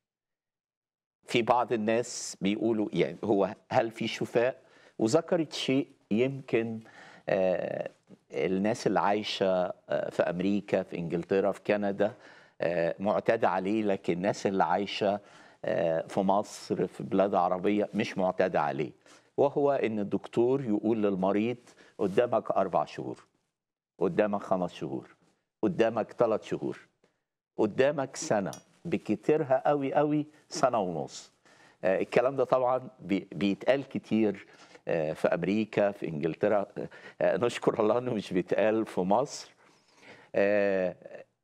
في بعض الناس بيقولوا يعني هو هل في شفاء؟ وذكرت شيء يمكن آه، الناس اللي عايشة آه، في أمريكا في إنجلترا في كندا آه، معتاد عليه لكن الناس اللي عايشة آه، في مصر في بلاد عربية مش معتادة عليه وهو إن الدكتور يقول للمريض قدامك أربع شهور قدامك خمس شهور قدامك ثلاث شهور قدامك سنة بكتيرها قوي قوي سنة ونص آه، الكلام ده طبعا بي- بيتقال كتير آه، في أمريكا في إنجلترا آه، نشكر الله إنه مش بيتقال في مصر آه،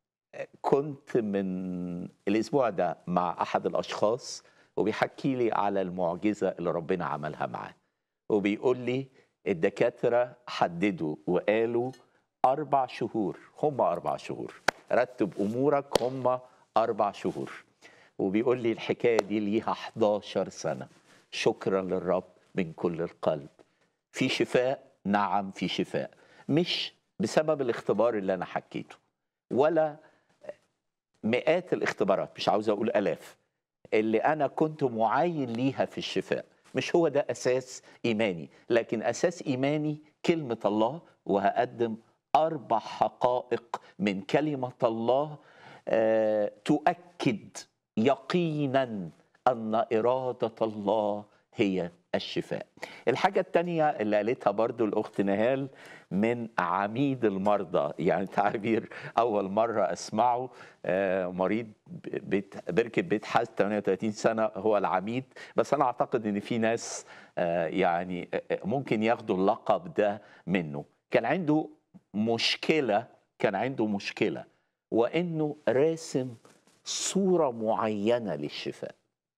كنت من الأسبوع ده مع أحد الأشخاص وبيحكي لي على المعجزة اللي ربنا عملها معاه وبيقول لي الدكاترة حددوا وقالوا أربع شهور هم أربع شهور رتب أمورك هم أربع شهور وبيقول لي الحكاية دي ليها 11 سنة شكرا للرب من كل القلب في شفاء نعم في شفاء مش بسبب الاختبار اللي أنا حكيته ولا مئات الاختبارات مش عاوز أقول ألاف اللي أنا كنت معاين ليها في الشفاء مش هو ده أساس إيماني لكن أساس إيماني كلمة الله وهقدم أربع حقائق من كلمة الله آه، تؤكد يقينا أن إرادة الله هي الشفاء الحاجة التانية اللي قالتها برضو الأخت نهال من عميد المرضى يعني تعبير أول مرة أسمعه آه، مريض بيت بركة بيت حاج 38 سنة هو العميد بس أنا أعتقد إن في ناس آه، يعني آه، ممكن ياخدوا اللقب ده منه كان عنده مشكلة كان عنده مشكلة وإنه راسم صورة معينة للشفاء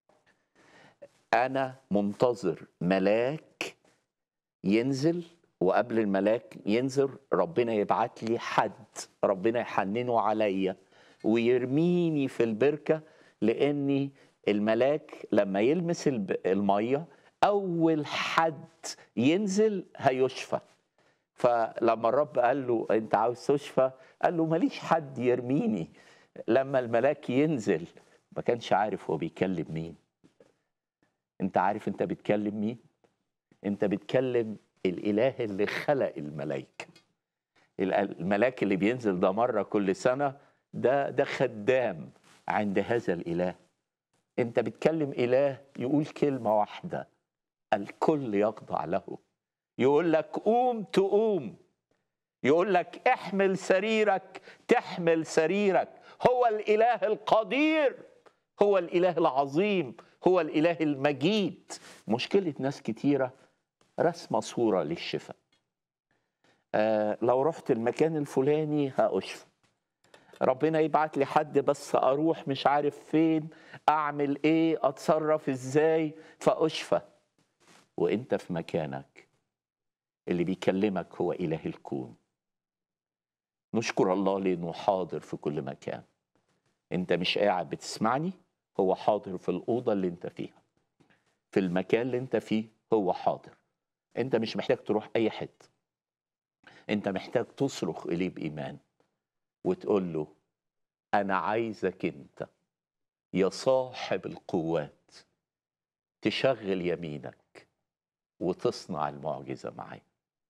أنا منتظر ملاك ينزل وقبل الملاك ينزل ربنا يبعت لي حد ربنا يحننه عليا ويرميني في البركة لأني الملاك لما يلمس الب- المية أول حد ينزل هيشفى فلما الرب قال له انت عاوز تشفى قال له ماليش حد يرميني لما الملاك ينزل ما كانش عارف هو بيكلم مين انت عارف انت بتكلم مين انت بتكلم الاله اللي خلق الملائكه ال- الملاك اللي بينزل ده مره كل سنه ده ده خدام عند هذا الاله انت بتكلم اله يقول كلمه واحده الكل يخضع له يقول لك قوم تقوم يقول لك احمل سريرك تحمل سريرك هو الاله القدير هو الاله العظيم هو الاله المجيد مشكله ناس كتيره رسمه صوره للشفاء آه لو رحت المكان الفلاني هاشفى ربنا يبعت لي حد بس اروح مش عارف فين اعمل ايه اتصرف ازاي فاشفى وانت في مكانك اللي بيكلمك هو اله الكون نشكر الله لانه حاضر في كل مكان انت مش قاعد بتسمعني هو حاضر في الاوضه اللي انت فيها في المكان اللي انت فيه هو حاضر انت مش محتاج تروح اي حته انت محتاج تصرخ اليه بايمان وتقول له انا عايزك انت يا صاحب القوات تشغل يمينك وتصنع المعجزه معايا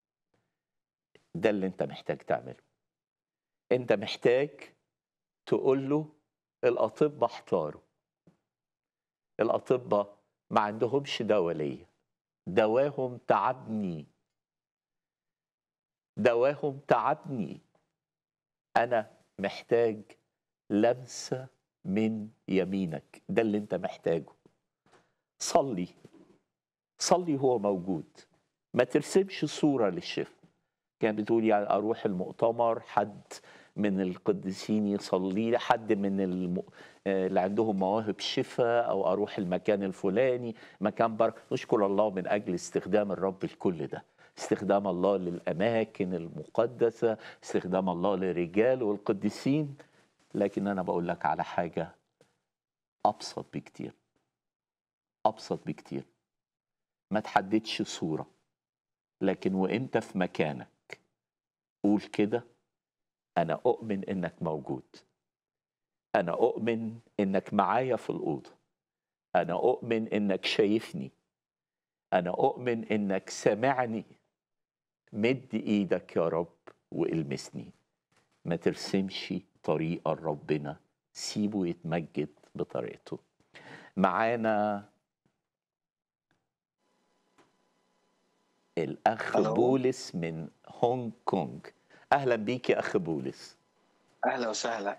ده اللي انت محتاج تعمله انت محتاج تقول له الاطباء احتاروا الاطباء ما عندهمش دواء ليا دواهم تعبني دواهم تعبني انا محتاج لمسه من يمينك ده اللي انت محتاجه صلي صلي هو موجود ما ترسمش صوره للشفاء كان بتقول يعني اروح المؤتمر حد من القديسين يصلي لي حد من الم... آه، اللي عندهم مواهب شفاء او اروح المكان الفلاني مكان بر نشكر الله من اجل استخدام الرب لكل ده استخدام الله للاماكن المقدسه استخدام الله للرجال والقديسين لكن انا بقول لك على حاجه ابسط بكتير ابسط بكتير ما تحددش صوره لكن وانت في مكانك قول كده انا اؤمن انك موجود انا اؤمن انك معايا في الاوضه انا اؤمن انك شايفني انا اؤمن انك سامعني مد ايدك يا رب والمسني ما ترسمش طريقه لربنا سيبه يتمجد بطريقته معانا الاخ ألو. بولس من هونج كونج اهلا بيك يا اخ بولس اهلا وسهلا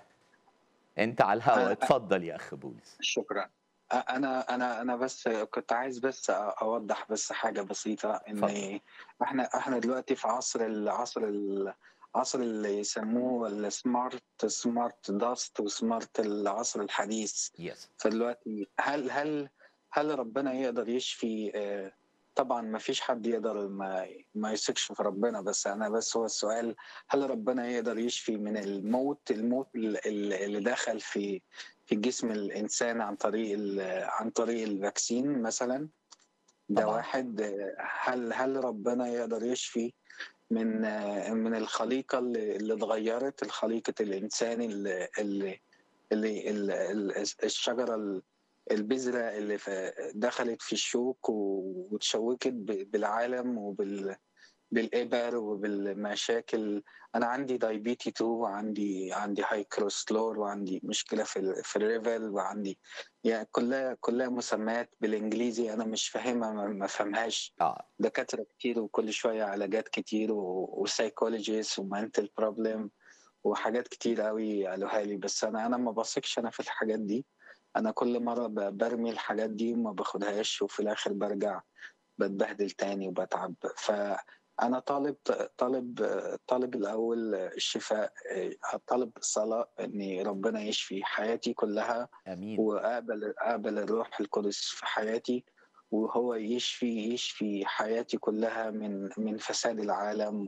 انت على الهواء أنا- اتفضل يا اخ بولس شكرا أ- انا انا انا بس كنت عايز بس اوضح بس حاجه بسيطه ان اتفضل. احنا احنا دلوقتي في عصر العصر العصر اللي يسموه السمارت سمارت داست وسمارت العصر الحديث يس فدلوقتي هل هل هل ربنا يقدر يشفي آه، طبعا ما فيش حد يقدر ما ما يثقش في ربنا بس انا بس هو السؤال هل ربنا يقدر يشفي من الموت الموت ال- اللي دخل في في جسم الانسان عن طريق ال- عن طريق الفاكسين مثلا ده طبعاً. واحد آه، هل هل ربنا يقدر يشفي من آه، من الخليقه اللي اللي اتغيرت الخليقه الانسان اللي اللي اللي ال- ال- الشجره ال- البذره اللي في- دخلت في الشوك و- وتشوكت ب- بالعالم وبال بالإبر وبالمشاكل أنا عندي دايبيتي 2 وعندي عندي هاي كوليسترول وعندي مشكلة في ال في الريفل وعندي يعني كلها كلها مسميات بالإنجليزي أنا مش فاهمها ما- ما فهمهاش اه دكاترة كتير وكل شوية علاجات كتير وسايكولوجيست ومنتل بروبلم وحاجات كتير قوي قالوها لي بس انا انا ما بثقش انا في الحاجات دي انا كل مرة ب- برمي الحاجات دي وما باخدهاش وفي الاخر برجع بتبهدل تاني وبتعب فانا طالب طالب طالب الاول الشفاء طالب الصلاة ان ربنا يشفي حياتي كلها امين واقبل اقبل الروح القدس في حياتي وهو يشفي يشفي حياتي كلها من من فساد العالم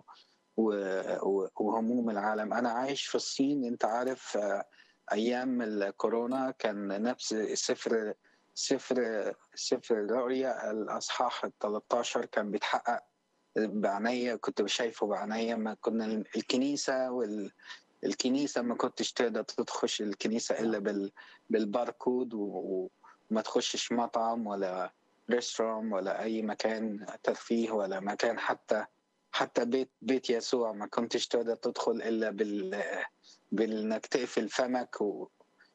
و- و- وهموم العالم انا عايش في الصين انت عارف آه، ايام الكورونا كان نفس سفر سفر سفر الرؤيا الاصحاح ال 13 كان بيتحقق بعناية كنت شايفه بعناية ما كنا الكنيسة وال الكنيسة ما كنتش تقدر تخش الكنيسة إلا بال بالباركود و- وما تخشش مطعم ولا ريستوران ولا أي مكان ترفيه ولا مكان حتى حتى بيت بيت يسوع ما كنتش تقدر تدخل إلا بال بإنك تقفل فمك و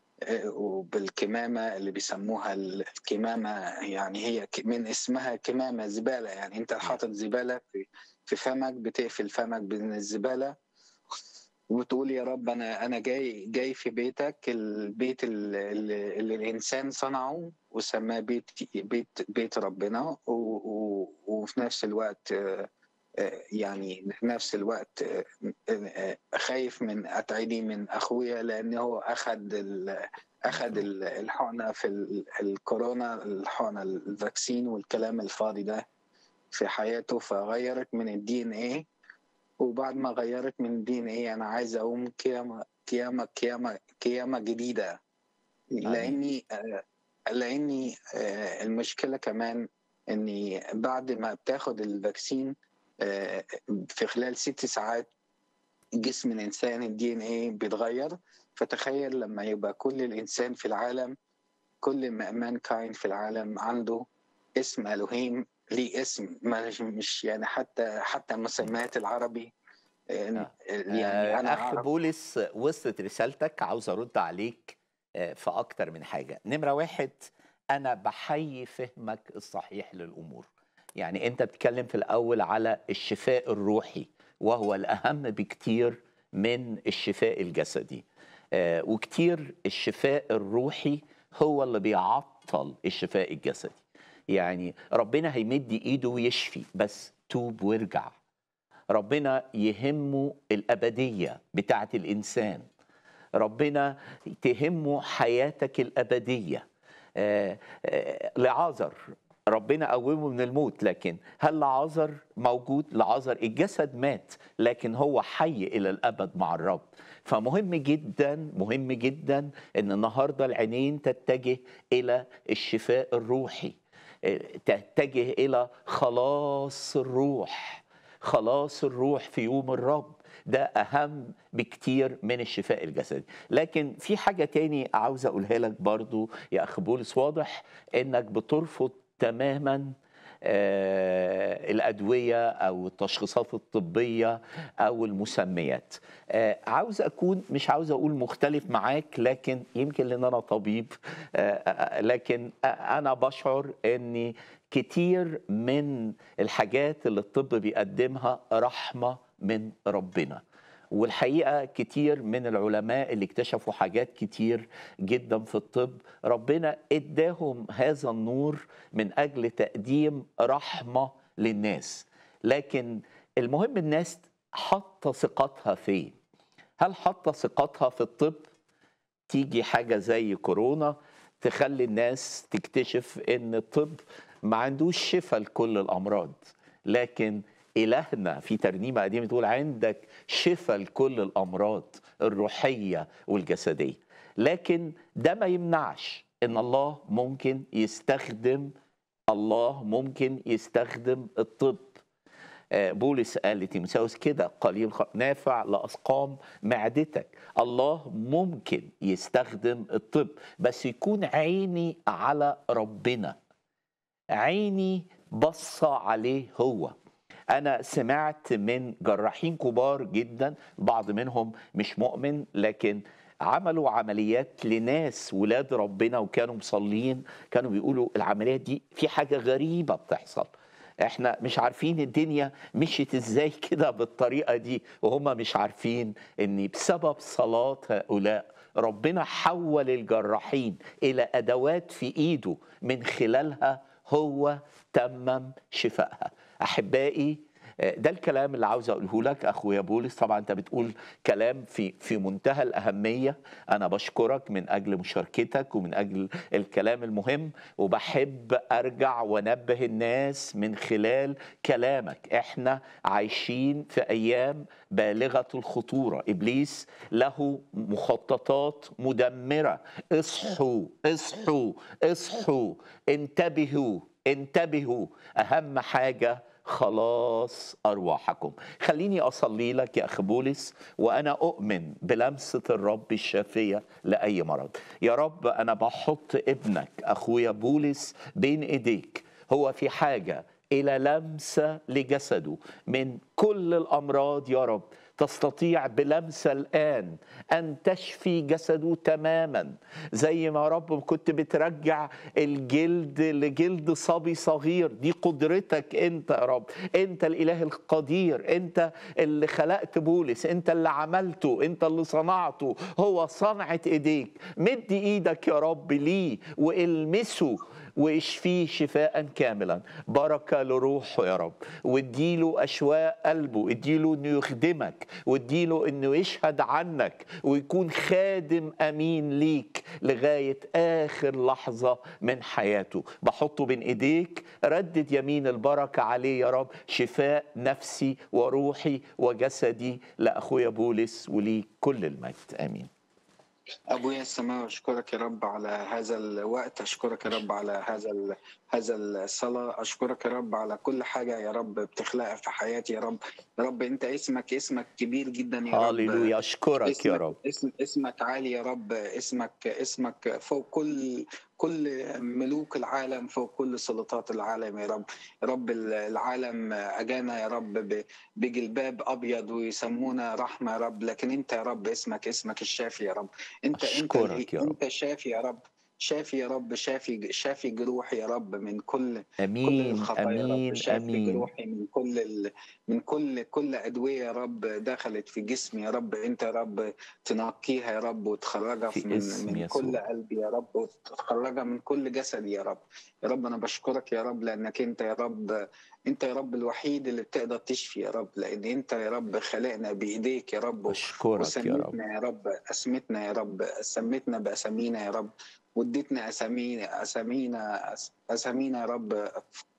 وبالكمامة اللي بيسموها الكمامة يعني هي ك- من اسمها كمامة زبالة يعني أنت حاطط زبالة في في فمك بتقفل فمك بين الزبالة وتقول يا رب انا انا جاي جاي في بيتك البيت اللي, اللي اللي الانسان صنعه وسماه بيت بيت بيت ربنا و و وفي نفس الوقت آه، آه، يعني في نفس الوقت آه، آه، خايف من اتعدي من اخويا لان هو اخذ ال- اخذ ال- الحقنه في ال- الكورونا الحقنه الفاكسين والكلام الفاضي ده في حياته فغيرت من الدي ان ايه وبعد ما غيرت من دين ايه انا عايز اقوم قيامه قيامه قيامه قيامه جديده لاني آه، لاني آه، المشكله كمان اني بعد ما بتاخد الفاكسين آه، في خلال ست ساعات جسم الانسان الدي ان ايه بيتغير فتخيل لما يبقى كل الانسان في العالم كل مان كاين في العالم عنده اسم الوهيم ليه اسم مش مش يعني حتى حتى مسميات العربي آه، آه. يعني انا اخ أعرف بولس وصلت رسالتك عاوز ارد عليك آه، في اكتر من حاجه نمره واحد انا بحيي فهمك الصحيح للامور يعني انت بتتكلم في الاول على الشفاء الروحي وهو الاهم بكتير من الشفاء الجسدي آه، وكتير الشفاء الروحي هو اللي بيعطل الشفاء الجسدي يعني ربنا هيمد ايده ويشفي بس توب وارجع ربنا يهمه الأبدية بتاعت الإنسان ربنا تهمه حياتك الأبدية آه، آه، لعازر ربنا قومه من الموت لكن هل لعازر موجود لعازر الجسد مات لكن هو حي إلى الأبد مع الرب فمهم جدا مهم جدا ان النهارده العينين تتجه الى الشفاء الروحي آه، تتجه الى خلاص الروح خلاص الروح في يوم الرب ده أهم بكتير من الشفاء الجسدي لكن في حاجة تاني عاوز أقولها لك برضو يا أخ بولس واضح إنك بترفض تماما آه، الأدوية أو التشخيصات الطبية أو المسميات آه، عاوز أكون مش عاوز أقول مختلف معاك لكن يمكن لأن أنا طبيب آه، آه، لكن آه، أنا بشعر أني كتير من الحاجات اللي الطب بيقدمها رحمة من ربنا والحقيقة كتير من العلماء اللي اكتشفوا حاجات كتير جدا في الطب ربنا اداهم هذا النور من أجل تقديم رحمة للناس لكن المهم الناس حاطة ثقتها فين هل حاطة ثقتها في الطب تيجي حاجة زي كورونا تخلي الناس تكتشف ان الطب ما عندوش شفاء لكل الامراض لكن الهنا في ترنيمه قديمه تقول عندك شفاء لكل الامراض الروحيه والجسديه لكن ده ما يمنعش ان الله ممكن يستخدم الله ممكن يستخدم الطب آه، بولس قال لتيموثاوس كده قليل خ- نافع لاسقام معدتك الله ممكن يستخدم الطب بس يكون عيني على ربنا عيني بصة عليه هو أنا سمعت من جراحين كبار جدا بعض منهم مش مؤمن لكن عملوا عمليات لناس ولاد ربنا وكانوا مصلين كانوا بيقولوا العمليات دي في حاجة غريبة بتحصل احنا مش عارفين الدنيا مشيت ازاي كده بالطريقة دي وهم مش عارفين ان بسبب صلاة هؤلاء ربنا حول الجراحين الى ادوات في ايده من خلالها هو تمم شفائها احبائي آه، ده الكلام اللي عاوز اقوله لك اخويا بولس طبعا انت بتقول كلام في في منتهى الاهميه انا بشكرك من اجل مشاركتك ومن اجل الكلام المهم وبحب ارجع وانبه الناس من خلال كلامك احنا عايشين في ايام بالغه الخطوره ابليس له مخططات مدمره اصحوا اصحوا اصحوا انتبهوا انتبهوا اهم حاجه خلاص ارواحكم خليني اصلي لك يا اخ بولس وانا اؤمن بلمسه الرب الشافيه لاي مرض يا رب انا بحط ابنك اخويا بولس بين ايديك هو في حاجه الى لمسه لجسده من كل الامراض يا رب تستطيع بلمسه الان ان تشفي جسده تماما زي ما يا رب كنت بترجع الجلد لجلد صبي صغير دي قدرتك انت يا رب انت الاله القدير انت اللي خلقت بولس انت اللي عملته انت اللي صنعته هو صنعة ايديك مد ايدك يا رب ليه والمسه واشفيه شفاء كاملا بركة لروحه يا رب واديله أشواق قلبه اديله انه يخدمك واديله انه يشهد عنك ويكون خادم أمين ليك لغاية آخر لحظة من حياته بحطه بين ايديك ردد يمين البركة عليه يا رب شفاء نفسي وروحي وجسدي لأخويا بولس وليك كل المجد آمين أبويا السماوي أشكرك يا رب على هذا الوقت أشكرك يا رب على هذا ال... هذا الصلاة أشكرك يا رب على كل حاجة يا رب بتخلقها في حياتي يا رب يا رب أنت اسمك اسمك كبير جدا يا رب هاليلويا اشكرك يا اسمك رب اسم اسمك عالي يا رب اسمك اسمك فوق كل كل ملوك العالم فوق كل سلطات العالم يا رب يا رب العالم اجانا يا رب ب- بجلباب ابيض ويسمونا رحمه يا رب لكن انت يا رب اسمك اسمك الشافي يا رب انت انت أشكرك يا رب. انت شافي يا رب شافي يا رب شافي شافي جروحي يا رب من كل كل امين الخطايا يا رب امين شافي امين جروحي من كل ال... من كل كل ادويه يا رب دخلت في جسمي يا رب انت يا رب تنقيها يا رب وتخرجها في من اسم من يسوع. كل قلبي يا رب وتخرجها من كل جسدي يا رب يا رب انا بشكرك يا رب لانك انت يا رب انت يا رب الوحيد اللي بتقدر تشفي يا رب لان انت يا رب خلقنا بايديك يا رب اشكرك يا رب وسميتنا يا رب اسمتنا يا رب سميتنا باسامينا يا رب واديتنا اسامينا اسامينا اسامينا يا رب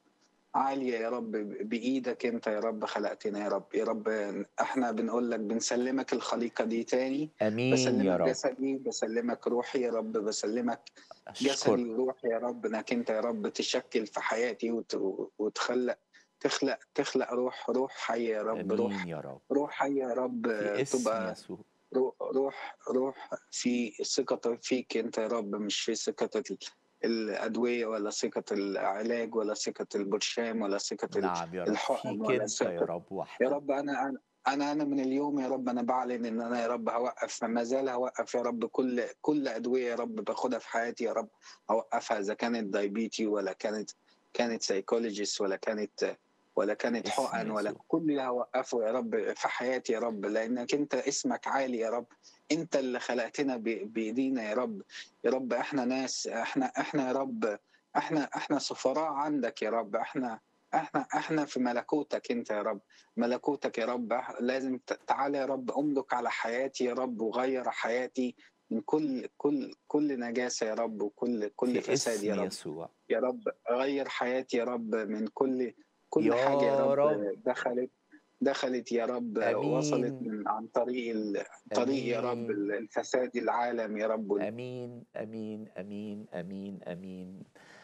عالية يا رب بإيدك أنت يا رب خلقتنا يا رب يا رب إحنا بنقول لك بنسلمك الخليقة دي تاني امين يا بسلمك رب جسدي بسلمك روحي يا رب بسلمك جسدي اشكرك وروحي يا رب انك انت يا رب تشكل في حياتي وت- وتخلق تخلق تخلق روح روح حيه يا رب روح امين يا رب روح حيه يا رب في اسم تبقى يسوع روح روح روح في ثقة فيك انت يا رب مش في ثقة ال- الأدوية ولا ثقة العلاج ولا ثقة البرشام ولا ثقة ال- نعم يا رب الحقن فيك ولا انت ثقة يا رب يا وحدك رب انا انا انا انا من اليوم يا رب انا بعلن ان انا يا رب هوقف ما زال هوقف يا رب كل كل ادويه يا رب باخدها في حياتي يا رب هوقفها اذا كانت دايبيتي ولا كانت كانت سايكولوجيست ولا كانت ولا كانت اسم حقن ولا يسوع. كل اللي هوقفه يا رب في حياتي يا رب لانك انت اسمك عالي يا رب انت اللي خلقتنا ب- بايدينا يا رب يا رب احنا ناس احنا احنا يا رب احنا احنا سفراء عندك يا رب احنا احنا احنا في ملكوتك انت يا رب ملكوتك يا رب لازم ت- تعالى يا رب املك على حياتي يا رب وغير حياتي من كل كل كل نجاسه يا رب وكل كل في فساد يا اسم رب يسوع يا رب غير حياتي يا رب من كل كل يا حاجه يا رب, رب. دخلت دخلت يا رب آمين. وصلت من عن طريق ال- طريق يا رب آمين. الفساد العالم يا رب امين امين امين امين امين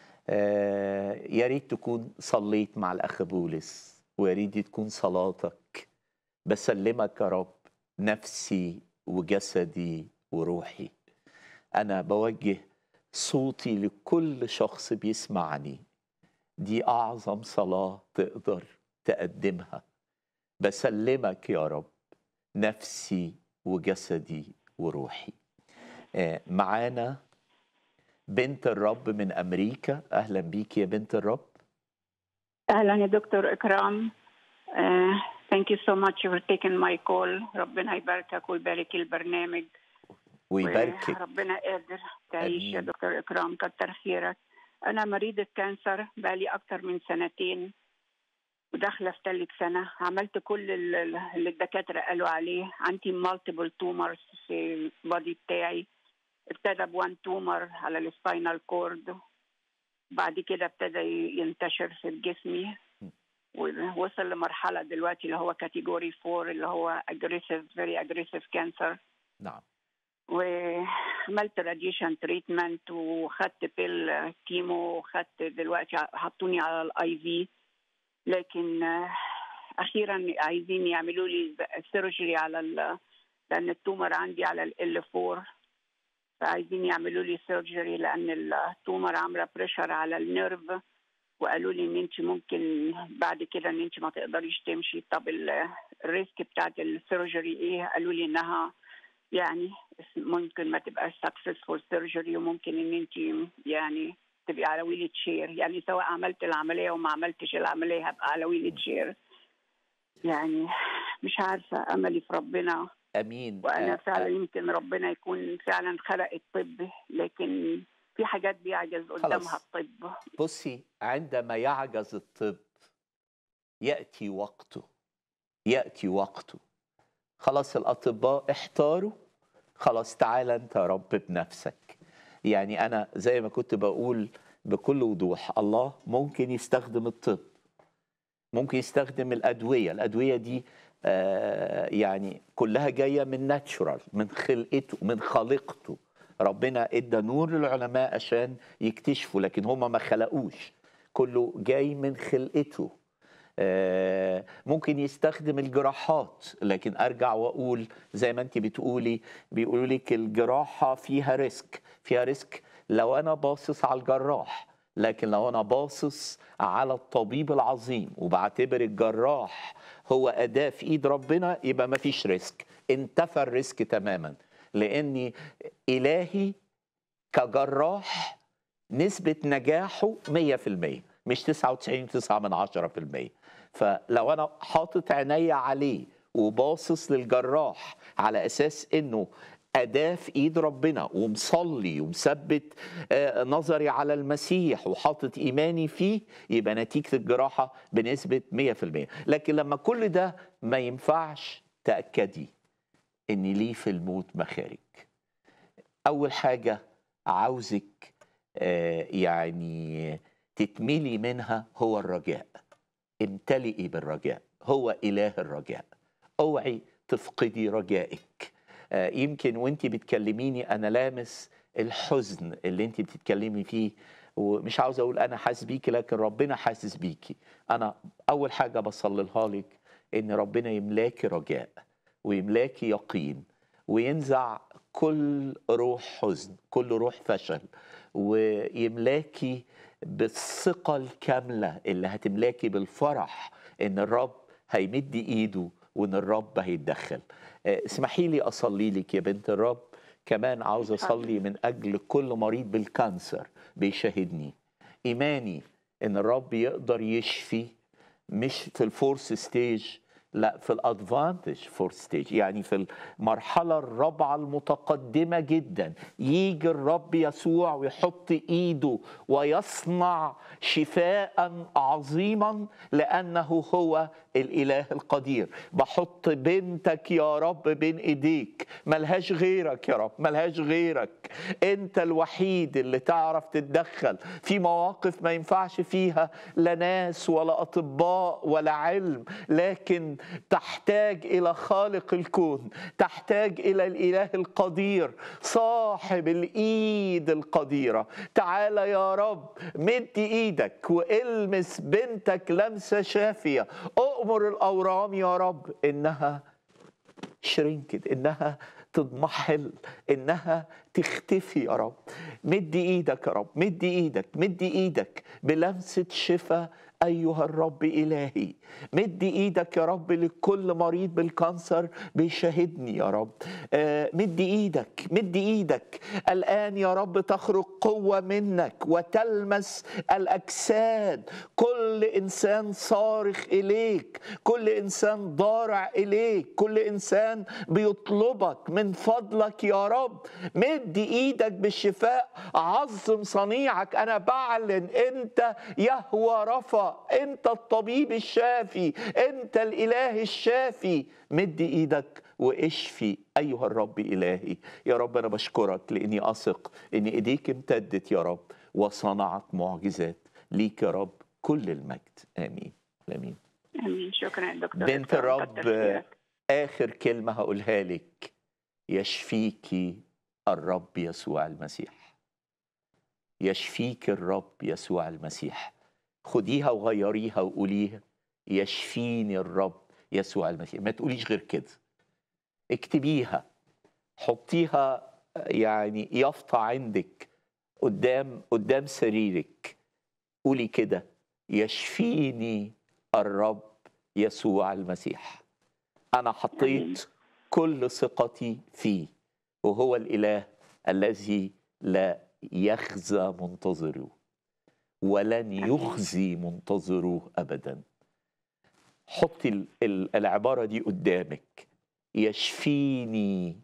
آه يا ريت تكون صليت مع الاخ بولس ويا ريت دي تكون صلاتك بسلمك يا رب نفسي وجسدي وروحي انا بوجه صوتي لكل شخص بيسمعني دي اعظم صلاه تقدر تقدمها بسلمك يا رب نفسي وجسدي وروحي آه، معانا بنت الرب من امريكا اهلا بيك يا بنت الرب اهلا يا دكتور اكرام ثانك يو سو ماتش فور taking ماي كول ربنا يباركك ويبارك البرنامج ويباركك ربنا قادر تعيش يا آمين. دكتور اكرام كتر خيرك انا مريضه كانسر بقالي اكتر من سنتين وداخله في ثالث سنه عملت كل ال- ال- اللي الدكاتره قالوا عليه عندي مالتيبل تومرز في البادي بتاعي ابتدى بوان تومر على السباينال كورد بعد كده ابتدى ينتشر في جسمي ووصل لمرحله دلوقتي اللي هو كاتيجوري 4 اللي هو اجريسيف فيري اجريسيف كانسر نعم وعملت راديشن تريتمنت وخدت بيل كيمو وخدت دلوقتي حطوني على الاي في لكن آه، اخيرا عايزين يعملوا لي سيرجري على ال لان التومر عندي على ال 4 فعايزين يعملوا لي سيرجري لان التومر عامله بريشر على النيرف وقالوا لي ان انت ممكن بعد كده ان انت ما تقدريش تمشي طب ال- الريسك بتاعت السيرجري ايه قالوا لي انها يعني ممكن ما تبقاش سكسسفول سيرجري وممكن ان انت يعني تبقي على ويل تشير يعني سواء عملت العمليه وما عملتش العمليه هبقى على ويل تشير يعني مش عارفه املي في ربنا امين وانا آه، فعلا آه، يمكن ربنا يكون فعلا خلق الطب لكن في حاجات بيعجز قدامها الطب بصي عندما يعجز الطب ياتي وقته ياتي وقته خلاص الاطباء احتاروا خلاص تعالى انت يا رب بنفسك يعني انا زي ما كنت بقول بكل وضوح الله ممكن يستخدم الطب ممكن يستخدم الادويه الادويه دي آه، يعني كلها جايه من ناتشورال من خلقته من خالقته ربنا ادى نور للعلماء عشان يكتشفوا لكن هم ما خلقوش كله جاي من خلقته آه، ممكن يستخدم الجراحات لكن ارجع واقول زي ما انت بتقولي بيقولوا لك الجراحه فيها ريسك فيها ريسك لو انا باصص على الجراح لكن لو انا باصص على الطبيب العظيم وبعتبر الجراح هو اداه في ايد ربنا يبقى ما فيش ريسك انتفى الريسك تماما لاني الهي كجراح نسبة نجاحه 100% مش 99.9 من 10% فلو أنا حاطط عيني عليه وباصص للجراح على أساس إنه أداة في إيد ربنا ومصلي ومثبت آه، نظري على المسيح وحاطط إيماني فيه يبقى نتيجة الجراحة بنسبة 100% لكن لما كل ده ما ينفعش تأكدي إن ليه في الموت مخارج أول حاجة عاوزك آه، يعني تتملي منها هو الرجاء امتلئي بالرجاء هو إله الرجاء اوعي تفقدي رجائك آه، يمكن وانت بتكلميني انا لامس الحزن اللي انت بتتكلمي فيه ومش عاوز اقول انا حاسس بيكي لكن ربنا حاسس بيكي انا اول حاجه بصللها لك ان ربنا يملاكي رجاء ويملاكي يقين وينزع كل روح حزن كل روح فشل ويملاكي بالثقة الكاملة اللي هتملاكي بالفرح ان الرب هيمد ايده وان الرب هيتدخل آه، اسمحي لي اصلي لك يا بنت الرب كمان عاوز اصلي من اجل كل مريض بالكانسر بيشاهدني ايماني ان الرب يقدر يشفي مش في الفورس ستيج لا في الادفانتج فور ستيج يعني في المرحله الرابعه المتقدمه جدا يجي الرب يسوع ويحط ايده ويصنع شفاء عظيما لانه هو الاله القدير بحط بنتك يا رب بين ايديك ملهاش غيرك يا رب ملهاش غيرك انت الوحيد اللي تعرف تتدخل في مواقف ما ينفعش فيها لا ناس ولا اطباء ولا علم لكن تحتاج الى خالق الكون تحتاج الى الاله القدير صاحب الايد القديره تعال يا رب مد ايدك والمس بنتك لمسه شافيه اؤمر الاورام يا رب انها شرينكد انها تضمحل انها تختفي يا رب مد ايدك يا رب مد ايدك مد ايدك بلمسه شفاء ايها الرب الهي مد ايدك يا رب لكل مريض بالكانسر بيشاهدني يا رب آه، مد ايدك مد ايدك الان يا رب تخرج قوه منك وتلمس الاجساد كل انسان صارخ اليك كل انسان ضارع اليك كل انسان بيطلبك من فضلك يا رب مد ايدك بالشفاء عظم صنيعك انا بعلن انت يهوى رفا انت الطبيب الشافي انت الاله الشافي مد ايدك واشفي ايها الرب الهي يا رب انا بشكرك لاني اثق ان ايديك امتدت يا رب وصنعت معجزات ليك يا رب كل المجد امين امين امين شكرا يا دكتور بنت كتر الرب خيرك. اخر كلمه هقولها لك يشفيكي الرب يسوع المسيح يشفيك الرب يسوع المسيح خديها وغيريها وقوليها يشفيني الرب يسوع المسيح ما تقوليش غير كده اكتبيها حطيها يعني يافطة عندك قدام قدام سريرك قولي كده يشفيني الرب يسوع المسيح انا حطيت كل ثقتي فيه وهو الاله الذي لا يخزى منتظره ولن يخزي منتظروه ابدا حطي ال- ال- العباره دي قدامك يشفيني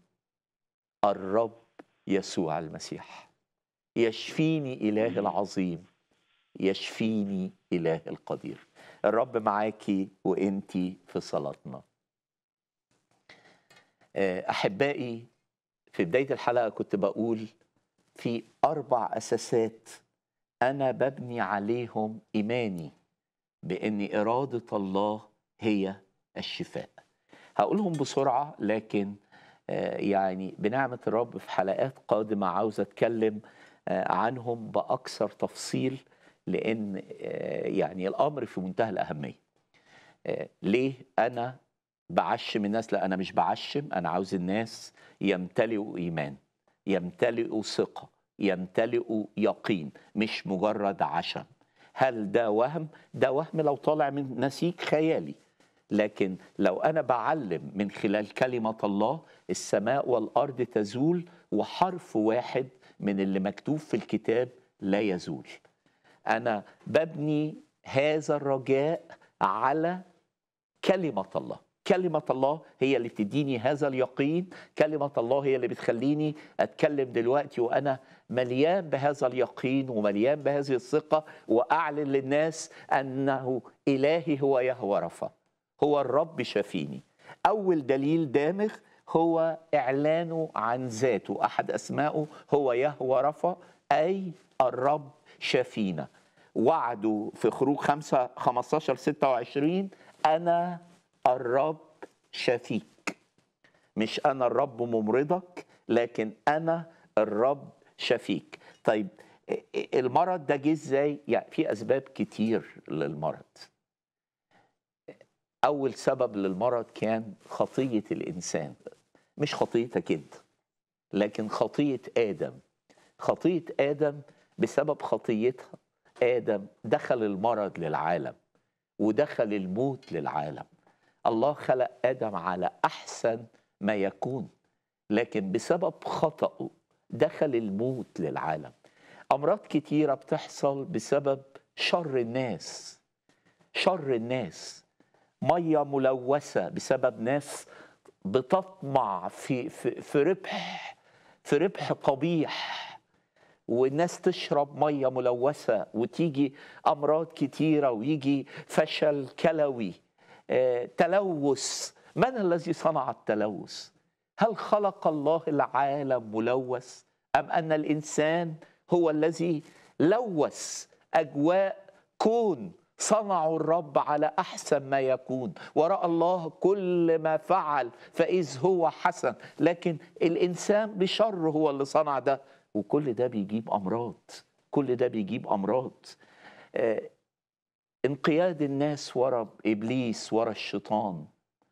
الرب يسوع المسيح يشفيني اله العظيم يشفيني اله القدير الرب معاكي وانتي في صلاتنا آه، احبائي في بدايه الحلقه كنت بقول في اربع اساسات انا ببني عليهم ايماني بان اراده الله هي الشفاء هقولهم بسرعة لكن آه، يعني بنعمة الرب في حلقات قادمة عاوز أتكلم آه، عنهم بأكثر تفصيل لأن آه، يعني الأمر في منتهى الأهمية آه، ليه أنا بعشم الناس لا أنا مش بعشم أنا عاوز الناس يمتلئوا إيمان يمتلئوا ثقة يمتلئوا يقين مش مجرد عشم هل ده وهم ده وهم لو طالع من نسيج خيالي لكن لو انا بعلم من خلال كلمه الله السماء والارض تزول وحرف واحد من اللي مكتوب في الكتاب لا يزول انا ببني هذا الرجاء على كلمه الله كلمة الله هي اللي بتديني هذا اليقين كلمة الله هي اللي بتخليني أتكلم دلوقتي وأنا مليان بهذا اليقين ومليان بهذه الثقة وأعلن للناس أنه إلهي هو يهوى رفا هو الرب شافيني أول دليل دامغ هو إعلانه عن ذاته أحد أسمائه هو يهوى رفا أي الرب شافينا وعده في خروج 5 15 26 أنا الرب شفيك مش أنا الرب ممرضك لكن أنا الرب شفيك طيب المرض ده جه ازاي؟ يعني في أسباب كتير للمرض أول سبب للمرض كان خطية الإنسان مش خطيتك أنت لكن خطية آدم خطية آدم بسبب خطيتها آدم دخل المرض للعالم ودخل الموت للعالم الله خلق آدم على أحسن ما يكون لكن بسبب خطأه دخل الموت للعالم أمراض كتيرة بتحصل بسبب شر الناس شر الناس ميه ملوثه بسبب ناس بتطمع في في في ربح في ربح قبيح والناس تشرب ميه ملوثه وتيجي امراض كتيره ويجي فشل كلوي آه، تلوث من الذي صنع التلوث هل خلق الله العالم ملوث ام ان الانسان هو الذي لوث اجواء كون صنعوا الرب على احسن ما يكون وراى الله كل ما فعل فاذ هو حسن لكن الانسان بشر هو اللي صنع ده وكل ده بيجيب امراض كل ده بيجيب امراض آه، انقياد الناس ورا ابليس ورا الشيطان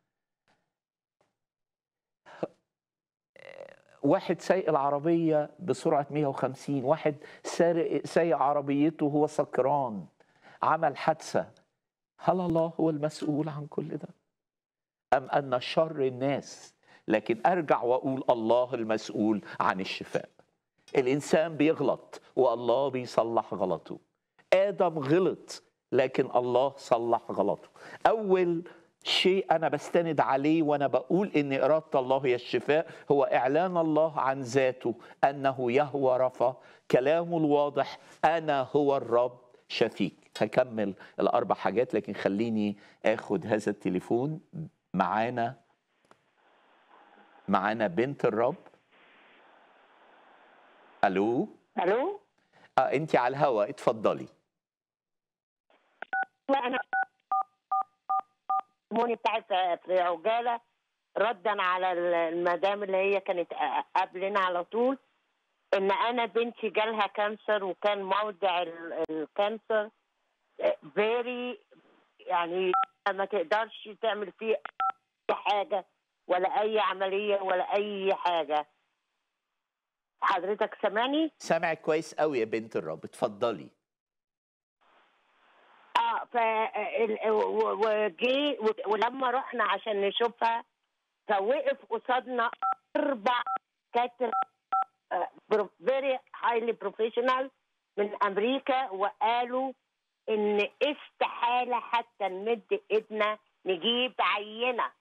واحد سايق العربية بسرعة 150 واحد سارق سايق عربيته وهو سكران عمل حادثة هل الله هو المسؤول عن كل ده أم أن شر الناس لكن أرجع وأقول الله المسؤول عن الشفاء الإنسان بيغلط والله بيصلح غلطه آدم غلط لكن الله صلح غلطه أول شيء أنا بستند عليه وأنا بقول إن إرادة الله هي الشفاء هو إعلان الله عن ذاته أنه يهوى رفا كلامه الواضح أنا هو الرب شفيك هكمل الأربع حاجات لكن خليني آخد هذا التليفون معانا معانا بنت الرب ألو الو آه أنت على الهوا اتفضلي لا انا الموني بتاعت في عجاله ردا على المدام اللي هي كانت قبلنا على طول ان انا بنتي جالها كانسر وكان موضع ال- الكانسر فيري يعني ما تقدرش تعمل فيه اي حاجه ولا اي عمليه ولا اي حاجه حضرتك سامعني سامعك كويس قوي يا بنت الرب اتفضلي اه ف ال- و- وجي و- ولما رحنا عشان نشوفها فوقف قصادنا اربع كاتر فيري هايلي بروفيشنال من امريكا وقالوا ان استحاله حتى نمد ايدنا نجيب عينه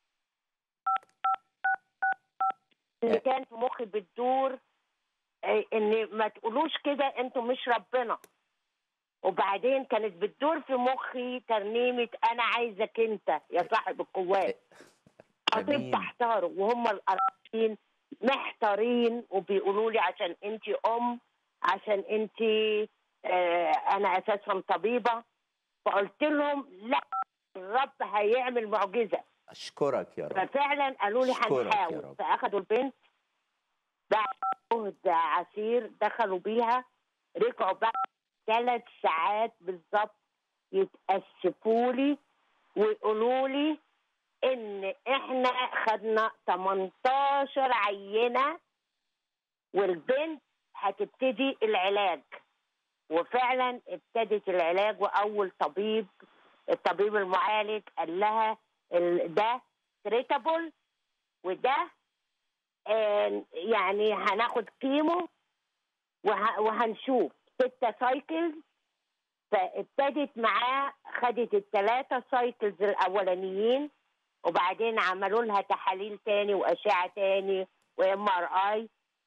اللي كان في مخي بتدور آه، ان ما تقولوش كده انتوا مش ربنا وبعدين كانت بتدور في مخي ترنيمه انا عايزك انت يا صاحب القوات أمين. قضيت احتاروا وهم القراصين محتارين وبيقولوا لي عشان انت ام عشان انت آه انا اساسا طبيبه فقلت لهم لا الرب هيعمل معجزه اشكرك يا رب ففعلا قالوا لي أشكرك يا هنحاول رب. فاخدوا البنت بعد جهد عسير دخلوا بيها رجعوا بعد ثلاث ساعات بالظبط يتأسفوا لي ويقولوا لي ان احنا خدنا 18 عينه والبنت هتبتدي العلاج وفعلا ابتدت العلاج واول طبيب الطبيب المعالج قال لها ال- ده تريتابل وده آه، يعني هناخد كيمو وه- وهنشوف ستة سايكلز فابتدت معاه خدت الثلاثة سايكلز الأولانيين وبعدين عملوا لها تحاليل تاني وأشعة تاني وام ار اي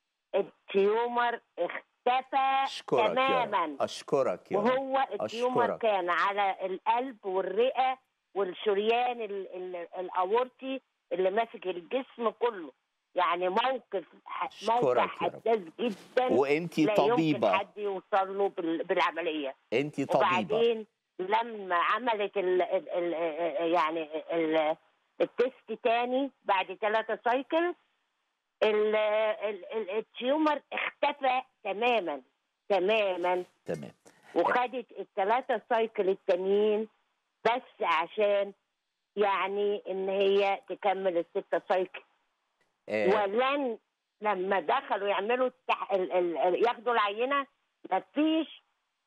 التيومر اختفى اشكرك يا تماما رب اشكرك يا رب وهو التيومر أشكرك. كان على القلب والرئه والشريان ال- ال- الاورطي اللي ماسك الجسم كله يعني موقف ح- موقع أشكرك يا رب. حساس جدا وانتي لا يمكن طبيبه حد يوصل له بال- بالعمليه انتي طبيبه وبعدين لما عملت ال ال ال يعني ال التست تاني بعد ثلاثة سايكل ال- ال- ال- التيومر اختفى تماما تماما تمام وخدت الثلاثة سايكل التانيين بس عشان يعني ان هي تكمل الستة سايكل آه، ولن لما دخلوا يعملوا التح... ال... ال... ال- ياخدوا العينه مفيش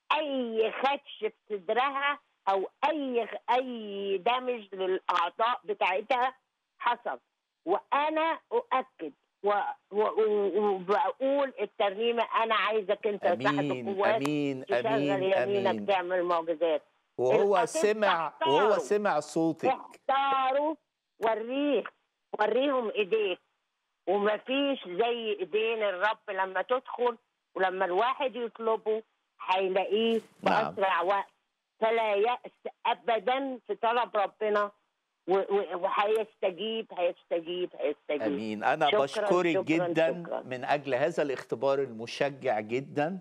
اي خدش في صدرها او اي اي دمج للاعضاء بتاعتها حصل وانا اؤكد و... و... و... وبقول الترنيمه انا عايزك انت يا صاحب امين القوات امين تشغل امين يمينك امين تعمل معجزات وهو الأطباء سمع وهو اختاروا. سمع صوتك اختاروا وريه وريهم ايديك ومفيش زي ايدين الرب لما تدخل ولما الواحد يطلبه هيلاقيه نعم. بأسرع وقت فلا يأس أبدا في طلب ربنا و- و- وهيستجيب هيستجيب هيستجيب امين انا شكراً، بشكرك شكراً، جدا شكراً. من اجل هذا الاختبار المشجع جدا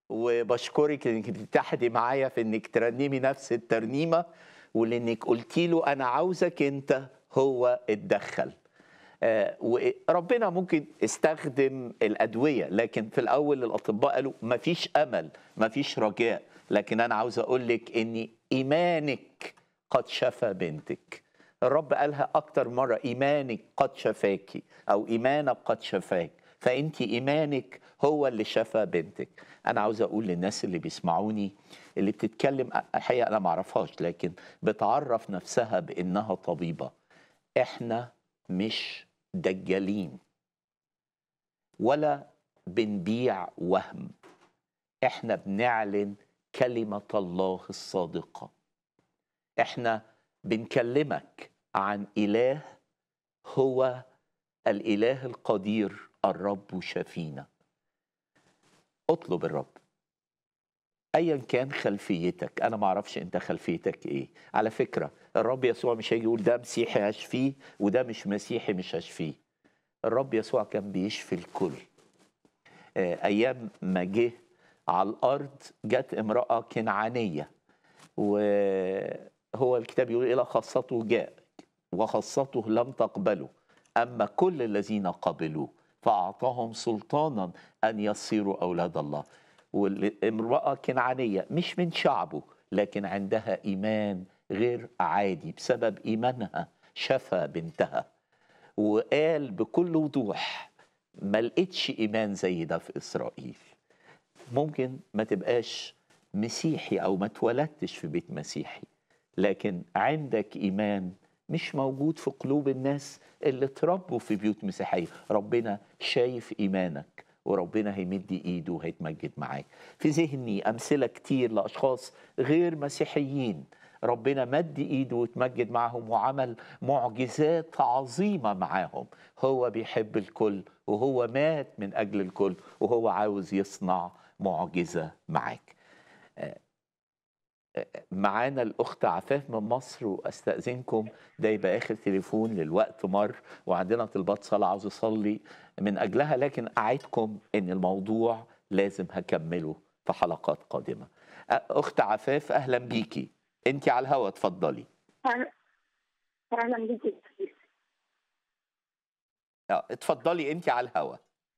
وبشكرك انك بتتحدي معايا في انك ترنمي نفس الترنيمه ولانك قلتي له انا عاوزك انت هو اتدخل آه، وربنا ممكن استخدم الادويه لكن في الاول الاطباء قالوا مفيش امل مفيش رجاء لكن انا عاوز اقول لك ان ايمانك قد شفى بنتك الرب قالها اكتر مره ايمانك قد شفاكي او ايمانك قد شفاك فانت ايمانك هو اللي شفى بنتك انا عاوز اقول للناس اللي بيسمعوني اللي بتتكلم الحقيقه انا ما اعرفهاش لكن بتعرف نفسها بانها طبيبه احنا مش دجالين ولا بنبيع وهم احنا بنعلن كلمه الله الصادقه احنا بنكلمك عن اله هو الاله القدير الرب شفينا اطلب الرب ايا كان خلفيتك انا ما اعرفش انت خلفيتك ايه على فكره الرب يسوع مش هيجي يقول ده مسيحي هشفيه وده مش مسيحي مش هشفيه الرب يسوع كان بيشفي الكل آه، ايام ما جه على الارض جت امراه كنعانيه وهو الكتاب يقول الى خاصته جاء وخاصته لم تقبله اما كل الذين قبلوه فاعطاهم سلطانا ان يصيروا اولاد الله والامراه كنعانيه مش من شعبه لكن عندها ايمان غير عادي بسبب ايمانها شفى بنتها وقال بكل وضوح ما لقيتش ايمان زي ده في اسرائيل ممكن ما تبقاش مسيحي او ما اتولدتش في بيت مسيحي لكن عندك ايمان مش موجود في قلوب الناس اللي اتربوا في بيوت مسيحيه ربنا شايف ايمانك وربنا هيمد ايده وهيتمجد معاك في ذهني امثله كتير لاشخاص غير مسيحيين ربنا مد ايده وتمجد معهم وعمل معجزات عظيمه معاهم هو بيحب الكل وهو مات من اجل الكل وهو عاوز يصنع معجزه معاك معانا الاخت عفاف من مصر واستاذنكم ده يبقى اخر تليفون للوقت مر وعندنا طلبات صلاه عاوز اصلي من اجلها لكن اعدكم ان الموضوع لازم هكمله في حلقات قادمه اخت عفاف اهلا بيكي انت على الهوا اتفضلي اهلا بيك يا أستاذ. آه، اتفضلي انت على الهوا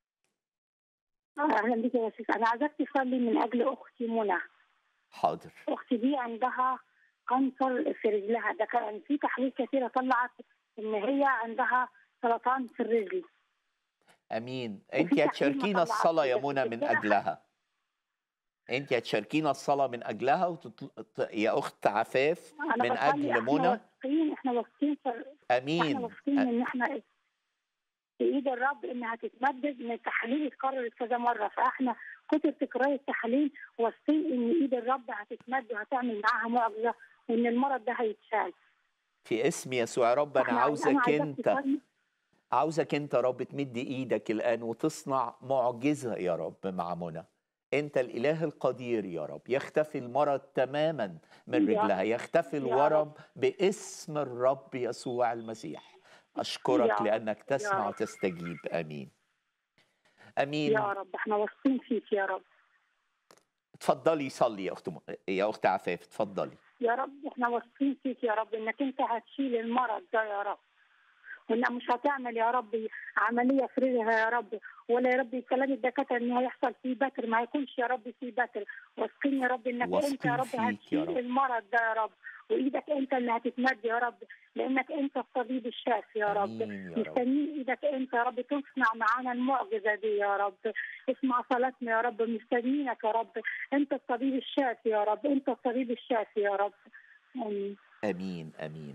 اهلا بيك يا شيخ انا عايزاك تصلي من اجل اختي منى حاضر اختي دي عندها كانسر في رجلها ده كان في تحاليل كثيره طلعت ان هي عندها سرطان في الرجل امين وفي انت تحليل هتشاركينا ما الصلاه يا طلعش، منى بس من كده اجلها انت هتشاركينا الصلاه من اجلها وتطل... ت- يا اخت عفاف انا من بصلي اجل احنا منى واثقين احنا واثقين في احنا امين واثقين أ- ان احنا في ايد الرب انها تتمدد من التحاليل اتكررت كذا مره فاحنا كتر تكرار التحاليل واثقين ان ايد الرب هتتمد وهتعمل معاها معجزه وان المرض ده هيتشال في اسم يسوع يا رب انا احنا انا عاوزك عايزاك انت تصلي عاوزك انت يا رب تمد ايدك الان وتصنع معجزه يا رب مع منى انت الاله القدير يا رب يختفي المرض تماما من يا رجلها يختفي يا الورم رب باسم الرب يسوع المسيح اشكرك يا رب لانك يا تسمع رب وتستجيب امين يا امين رب احنا واثقين فيك يا رب اتفضلي صلي يا اخت م... يا اخت عفاف اتفضلي يا رب احنا واثقين فيك يا رب انك انت هتشيل المرض ده يا رب وانها مش هتعمل يا رب عمليه في رجلها يا رب ولا يا رب كلام الدكاتره ان هيحصل فيه بتر ما يكونش يا رب فيه بتر واثقين يا رب انك انت واثقين يا رب فيك يا هتشيل رب المرض ده يا رب وايدك انت اللي هتتمد يا رب لانك انت الطبيب الشافي يا رب امين يا رب مستنيين ايدك انت يا رب تصنع معانا المعجزه دي يا رب اسمع صلاتنا يا رب مستنيينك يا رب انت الطبيب الشافي يا رب انت الطبيب الشافي يا رب امين امين امين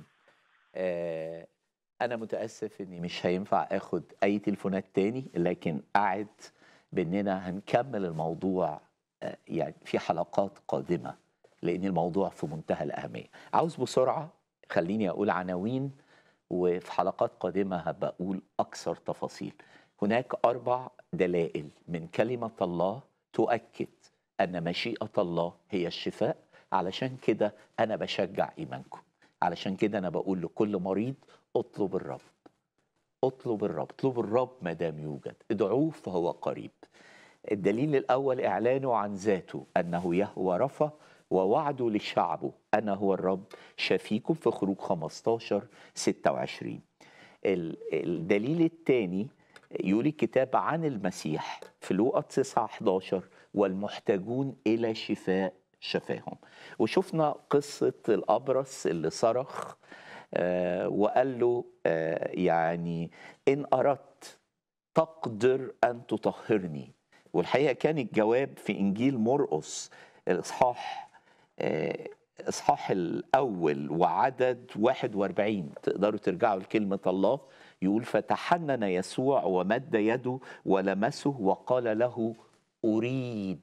آه انا متاسف اني مش هينفع اخد اي تليفونات تاني لكن قاعد باننا هنكمل الموضوع آه يعني في حلقات قادمه لان الموضوع في منتهى الاهميه عاوز بسرعه خليني اقول عناوين وفي حلقات قادمه هبقى اقول اكثر تفاصيل هناك اربع دلائل من كلمه الله تؤكد ان مشيئه الله هي الشفاء علشان كده انا بشجع ايمانكم علشان كده انا بقول لكل مريض اطلب الرب اطلب الرب اطلب الرب ما دام يوجد ادعوه فهو قريب الدليل الاول اعلانه عن ذاته انه يهوى رفا ووعده لشعبه انا هو الرب شفيكم في خروج 15 26 ال- الدليل الثاني يقول الكتاب عن المسيح في لوقا 9 11 والمحتاجون الى شفاء شفاهم وشفنا قصه الابرص اللي صرخ آه، وقال له آه، يعني ان اردت تقدر ان تطهرني والحقيقه كان الجواب في انجيل مرقس الاصحاح آه، اصحاح الاول وعدد 41 تقدروا ترجعوا لكلمه الله يقول فتحنن يسوع ومد يده ولمسه وقال له اريد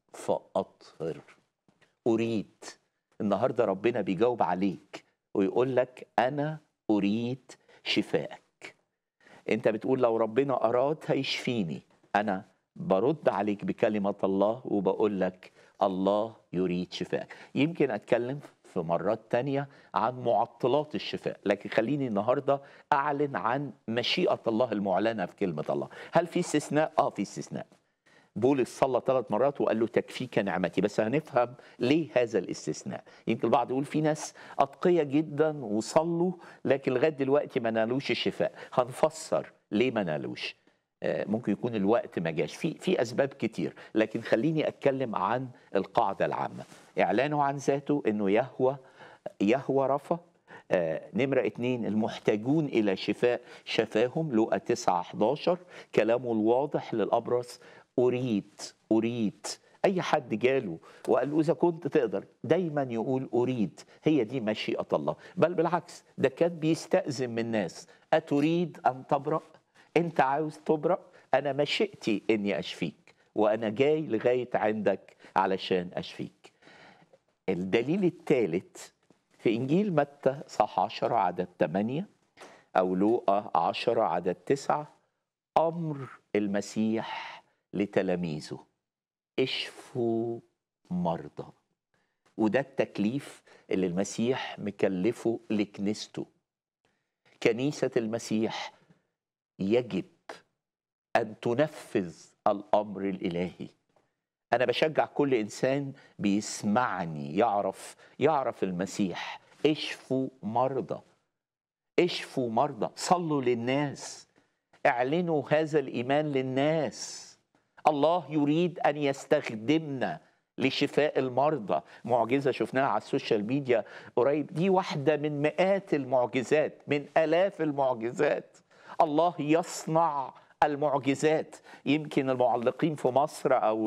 فاطهر اريد النهارده ربنا بيجاوب عليك ويقول لك انا اريد شفائك انت بتقول لو ربنا اراد هيشفيني انا برد عليك بكلمه الله وبقول لك الله يريد شفائك يمكن اتكلم في مرات تانية عن معطلات الشفاء لكن خليني النهاردة أعلن عن مشيئة الله المعلنة في كلمة الله هل في استثناء؟ آه في استثناء بولس صلى ثلاث مرات وقال له تكفيك نعمتي بس هنفهم ليه هذا الاستثناء يمكن البعض يقول في ناس أتقية جدا وصلوا لكن لغاية دلوقتي ما نالوش الشفاء هنفسر ليه ما نالوش آه، ممكن يكون الوقت ما جاش في في اسباب كتير لكن خليني اتكلم عن القاعده العامه اعلانه عن ذاته انه يهوى يهوى رفا آه، نمرة اتنين المحتاجون إلى شفاء شفاهم لقى 9 11 كلامه الواضح للأبرص أريد أريد أي حد جاله وقال له إذا كنت تقدر دايما يقول أريد هي دي مشيئة الله بل بالعكس ده كان بيستأذن من الناس أتريد أن تبرأ أنت عاوز تبرأ أنا مشيئتي إني أشفيك وأنا جاي لغاية عندك علشان أشفيك الدليل الثالث في إنجيل متى صح 10 عدد 8 أو لوقا 10 عدد 9 أمر المسيح لتلاميذه اشفوا مرضى وده التكليف اللي المسيح مكلفه لكنيسته كنيسة المسيح يجب أن تنفذ الأمر الإلهي أنا بشجع كل إنسان بيسمعني يعرف يعرف المسيح اشفوا مرضى اشفوا مرضى صلوا للناس اعلنوا هذا الايمان للناس الله يريد ان يستخدمنا لشفاء المرضى معجزه شفناها على السوشيال ميديا قريب دي واحده من مئات المعجزات من الاف المعجزات الله يصنع المعجزات يمكن المعلقين في مصر او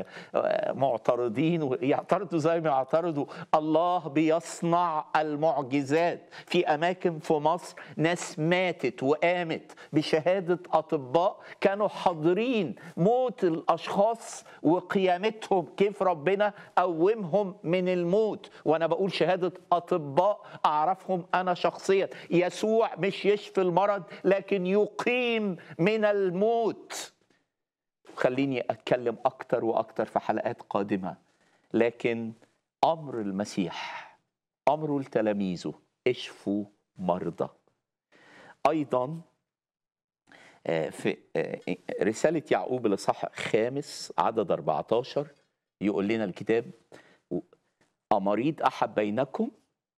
المعترضين يعترضوا زي ما يعترضوا الله بيصنع المعجزات في اماكن في مصر ناس ماتت وقامت بشهاده اطباء كانوا حاضرين موت الاشخاص وقيامتهم كيف ربنا قومهم من الموت وانا بقول شهاده اطباء اعرفهم انا شخصيا يسوع مش يشفي المرض لكن يقيم من الموت خليني اتكلم اكتر واكتر في حلقات قادمه لكن امر المسيح امره لتلاميذه اشفوا مرضى ايضا آه، في آه، رساله يعقوب الاصحاح خامس عدد 14 يقول لنا الكتاب امريض احد بينكم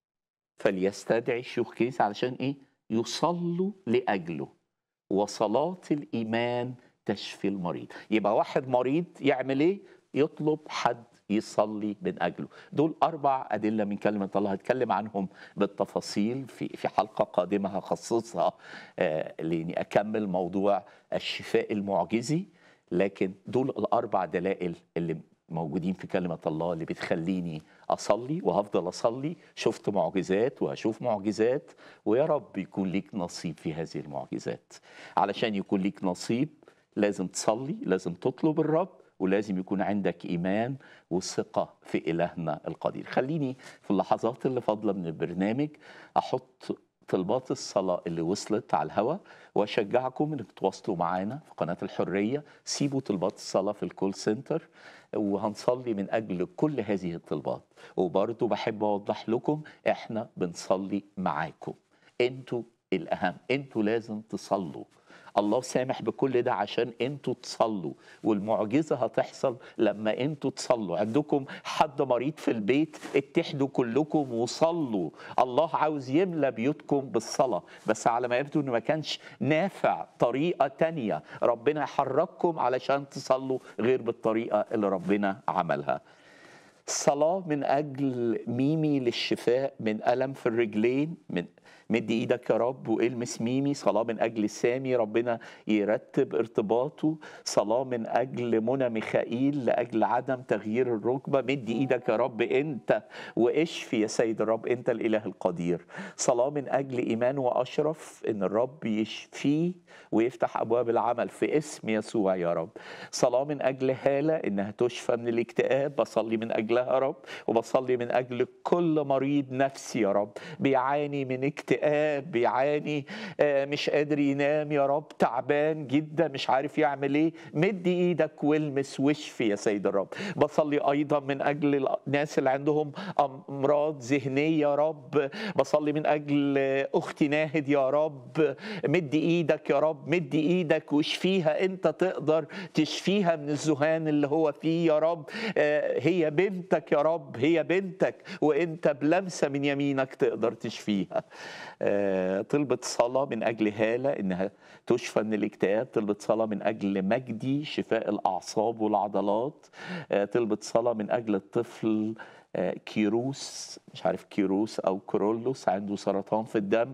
فليستدعي شيوخ كنيسه علشان ايه يصلوا لاجله وصلاه الايمان تشفي المريض يبقى واحد مريض يعمل ايه يطلب حد يصلي من اجله دول اربع ادله من كلمه الله هتكلم عنهم بالتفاصيل في في حلقه قادمه هخصصها آه، لاني اكمل موضوع الشفاء المعجزي لكن دول الاربع دلائل اللي موجودين في كلمة الله اللي بتخليني أصلي وهفضل أصلي شفت معجزات وهشوف معجزات ويا رب يكون ليك نصيب في هذه المعجزات علشان يكون ليك نصيب لازم تصلي لازم تطلب الرب ولازم يكون عندك إيمان وثقة في إلهنا القدير خليني في اللحظات اللي فاضلة من البرنامج أحط طلبات الصلاة اللي وصلت على الهواء وأشجعكم إنك تتواصلوا معانا في قناة الحرية سيبوا طلبات الصلاة في الكول سنتر وهنصلي من أجل كل هذه الطلبات وبرضو بحب أوضح لكم إحنا بنصلي معاكم انتوا الأهم انتوا لازم تصلوا الله سامح بكل ده عشان انتوا تصلوا والمعجزه هتحصل لما انتوا تصلوا عندكم حد مريض في البيت اتحدوا كلكم وصلوا الله عاوز يملى بيوتكم بالصلاه بس على ما يبدو انه ما كانش نافع طريقه تانية ربنا يحرككم علشان تصلوا غير بالطريقه اللي ربنا عملها صلاة من أجل ميمي للشفاء من ألم في الرجلين من مد ايدك يا رب والمس ميمي صلاة من أجل سامي ربنا يرتب ارتباطه صلاة من أجل منى ميخائيل لأجل عدم تغيير الركبة مد ايدك يا رب أنت واشفي يا سيد الرب أنت الإله القدير صلاة من أجل إيمان وأشرف إن الرب يشفيه ويفتح أبواب العمل في اسم يسوع يا رب صلاة من أجل هالة إنها تشفى من الاكتئاب بصلي من أجلها يا رب وبصلي من أجل كل مريض نفسي يا رب بيعاني من اكتئاب بيعاني آه، مش قادر ينام يا رب تعبان جدا مش عارف يعمل ايه مد ايدك والمس واشفي يا سيد الرب بصلي ايضا من اجل الناس اللي عندهم امراض ذهنيه يا رب بصلي من اجل اختي ناهد يا رب مد ايدك يا رب مد ايدك واشفيها انت تقدر تشفيها من الذهان اللي هو فيه يا رب آه، هي بنتك يا رب هي بنتك وانت بلمسه من يمينك تقدر تشفيها آه، طلبت صلاه من اجل هاله انها تشفى من الاكتئاب طلبت صلاه من اجل مجدي شفاء الاعصاب والعضلات آه، طلبت صلاه من اجل الطفل آه، كيروس مش عارف كيروس او كورولوس عنده سرطان في الدم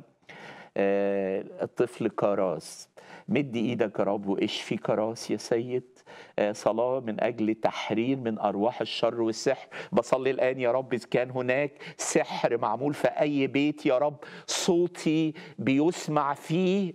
آه، الطفل كراس مد ايدك يا رب واشفي كراس يا سيد آه، صلاة من أجل تحرير من أرواح الشر والسحر بصلي الآن يا رب إذا كان هناك سحر معمول في أي بيت يا رب صوتي بيسمع فيه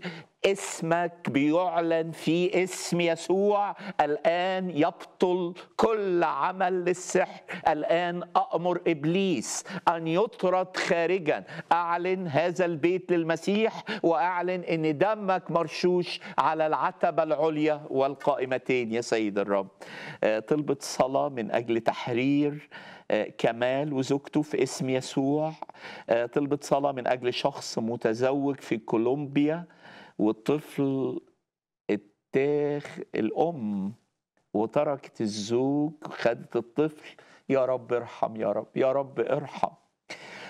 اسمك بيعلن في اسم يسوع الآن يبطل كل عمل للسحر الآن أأمر إبليس أن يطرد خارجا أعلن هذا البيت للمسيح وأعلن أن دمك مرشوش على العتبة العليا والقائمتين يا سيد الرب آه، طلبت صلاة من أجل تحرير آه، كمال وزوجته في اسم يسوع آه، طلبت صلاة من أجل شخص متزوج في كولومبيا والطفل اتاخ الأم وتركت الزوج خدت الطفل يا رب ارحم يا رب يا رب ارحم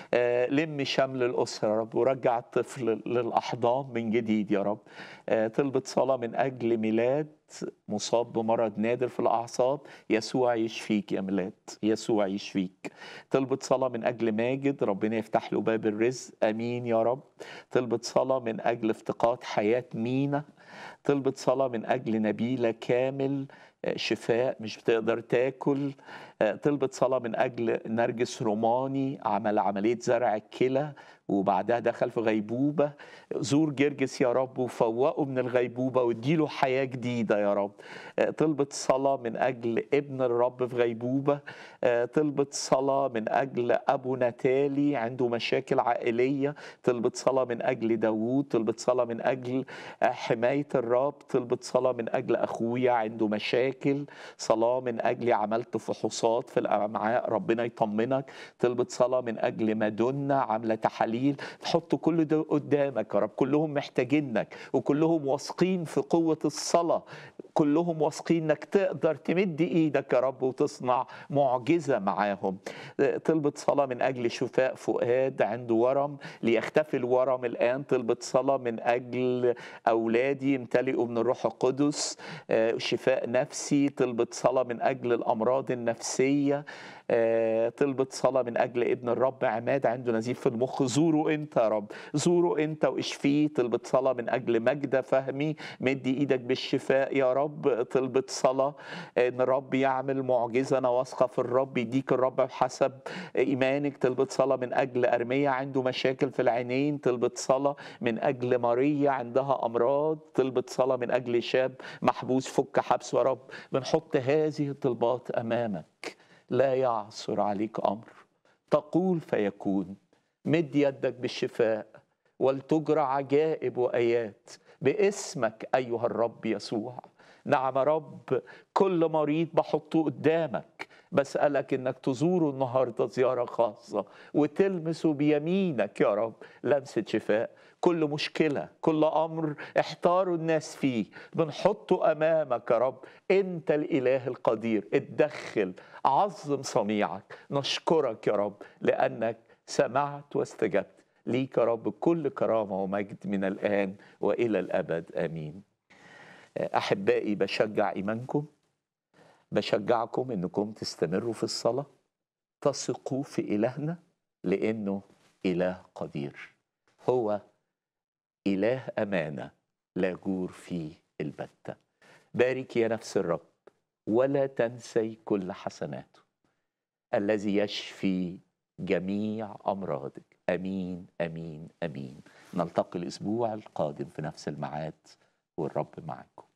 آه، لم شمل الأسرة يا رب ورجع الطفل للأحضان من جديد يا رب آه، طلبت صلاة من أجل ميلاد مصاب بمرض نادر في الأعصاب يسوع يشفيك يا ميلاد يسوع يشفيك طلبت صلاة من أجل ماجد ربنا يفتح له باب الرزق أمين يا رب طلبت صلاة من أجل افتقاد حياة مينا طلبت صلاة من أجل نبيلة كامل آه، شفاء مش بتقدر تاكل آه، طلبت صلاة من أجل نرجس روماني عمل عملية زرع الكلى وبعدها دخل في غيبوبة زور جرجس يا رب وفوقه من الغيبوبة واديله حياة جديدة يا رب آه، طلبت صلاة من أجل ابن الرب في غيبوبة آه، طلبت صلاة من أجل أبو نتالي عنده مشاكل عائلية طلبت صلاة من أجل داوود طلبت صلاة من أجل آه، حماية الرب طلبت صلاة من أجل أخويا عنده مشاكل صلاة من أجل عملت فحوصات في الأمعاء ربنا يطمنك طلبت صلاة من أجل مادونا عاملة تحاليل تحط كل ده قدامك يا رب كلهم محتاجينك وكلهم واثقين في قوة الصلاة كلهم واثقين انك تقدر تمد ايدك يا رب وتصنع معجزة معاهم طلبت صلاة من اجل شفاء فؤاد عنده ورم ليختفي الورم الان طلبت صلاة من اجل اولادي يمتلئوا من الروح القدس آه، شفاء نفسي طلبت صلاة من اجل الامراض النفسية آه، طلبت صلاة من أجل ابن الرب عماد عنده نزيف في المخ زوره أنت يا رب زوره أنت واشفيه طلبت صلاة من أجل مجدة فهمي مدي إيدك بالشفاء يا رب طلبت صلاة إن الرب يعمل معجزة أنا واثقة في الرب يديك الرب بحسب إيمانك طلبت صلاة من أجل أرمية عنده مشاكل في العينين طلبت صلاة من أجل ماريا عندها أمراض طلبت صلاة من أجل شاب محبوس فك حبسه يا رب بنحط هذه الطلبات أمامك لا يعثر عليك امر تقول فيكون مد يدك بالشفاء ولتجرى عجائب وايات باسمك ايها الرب يسوع نعم يا رب كل مريض بحطه قدامك بسألك انك تزوره النهارده زيارة خاصة وتلمسه بيمينك يا رب لمسة شفاء كل مشكلة كل أمر احتاروا الناس فيه بنحطه أمامك يا رب أنت الإله القدير اتدخل عظم صنيعك نشكرك يا رب لأنك سمعت واستجبت ليك يا رب كل كرامة ومجد من الآن وإلى الأبد آمين أحبائي بشجع إيمانكم بشجعكم أنكم تستمروا في الصلاة تثقوا في إلهنا لأنه إله قدير هو إله أمانة لا جور فيه البتة بارك يا نفس الرب ولا تنسي كل حسناته الذي يشفي جميع أمراضك أمين أمين أمين نلتقي الأسبوع القادم في نفس الميعاد والرب معكم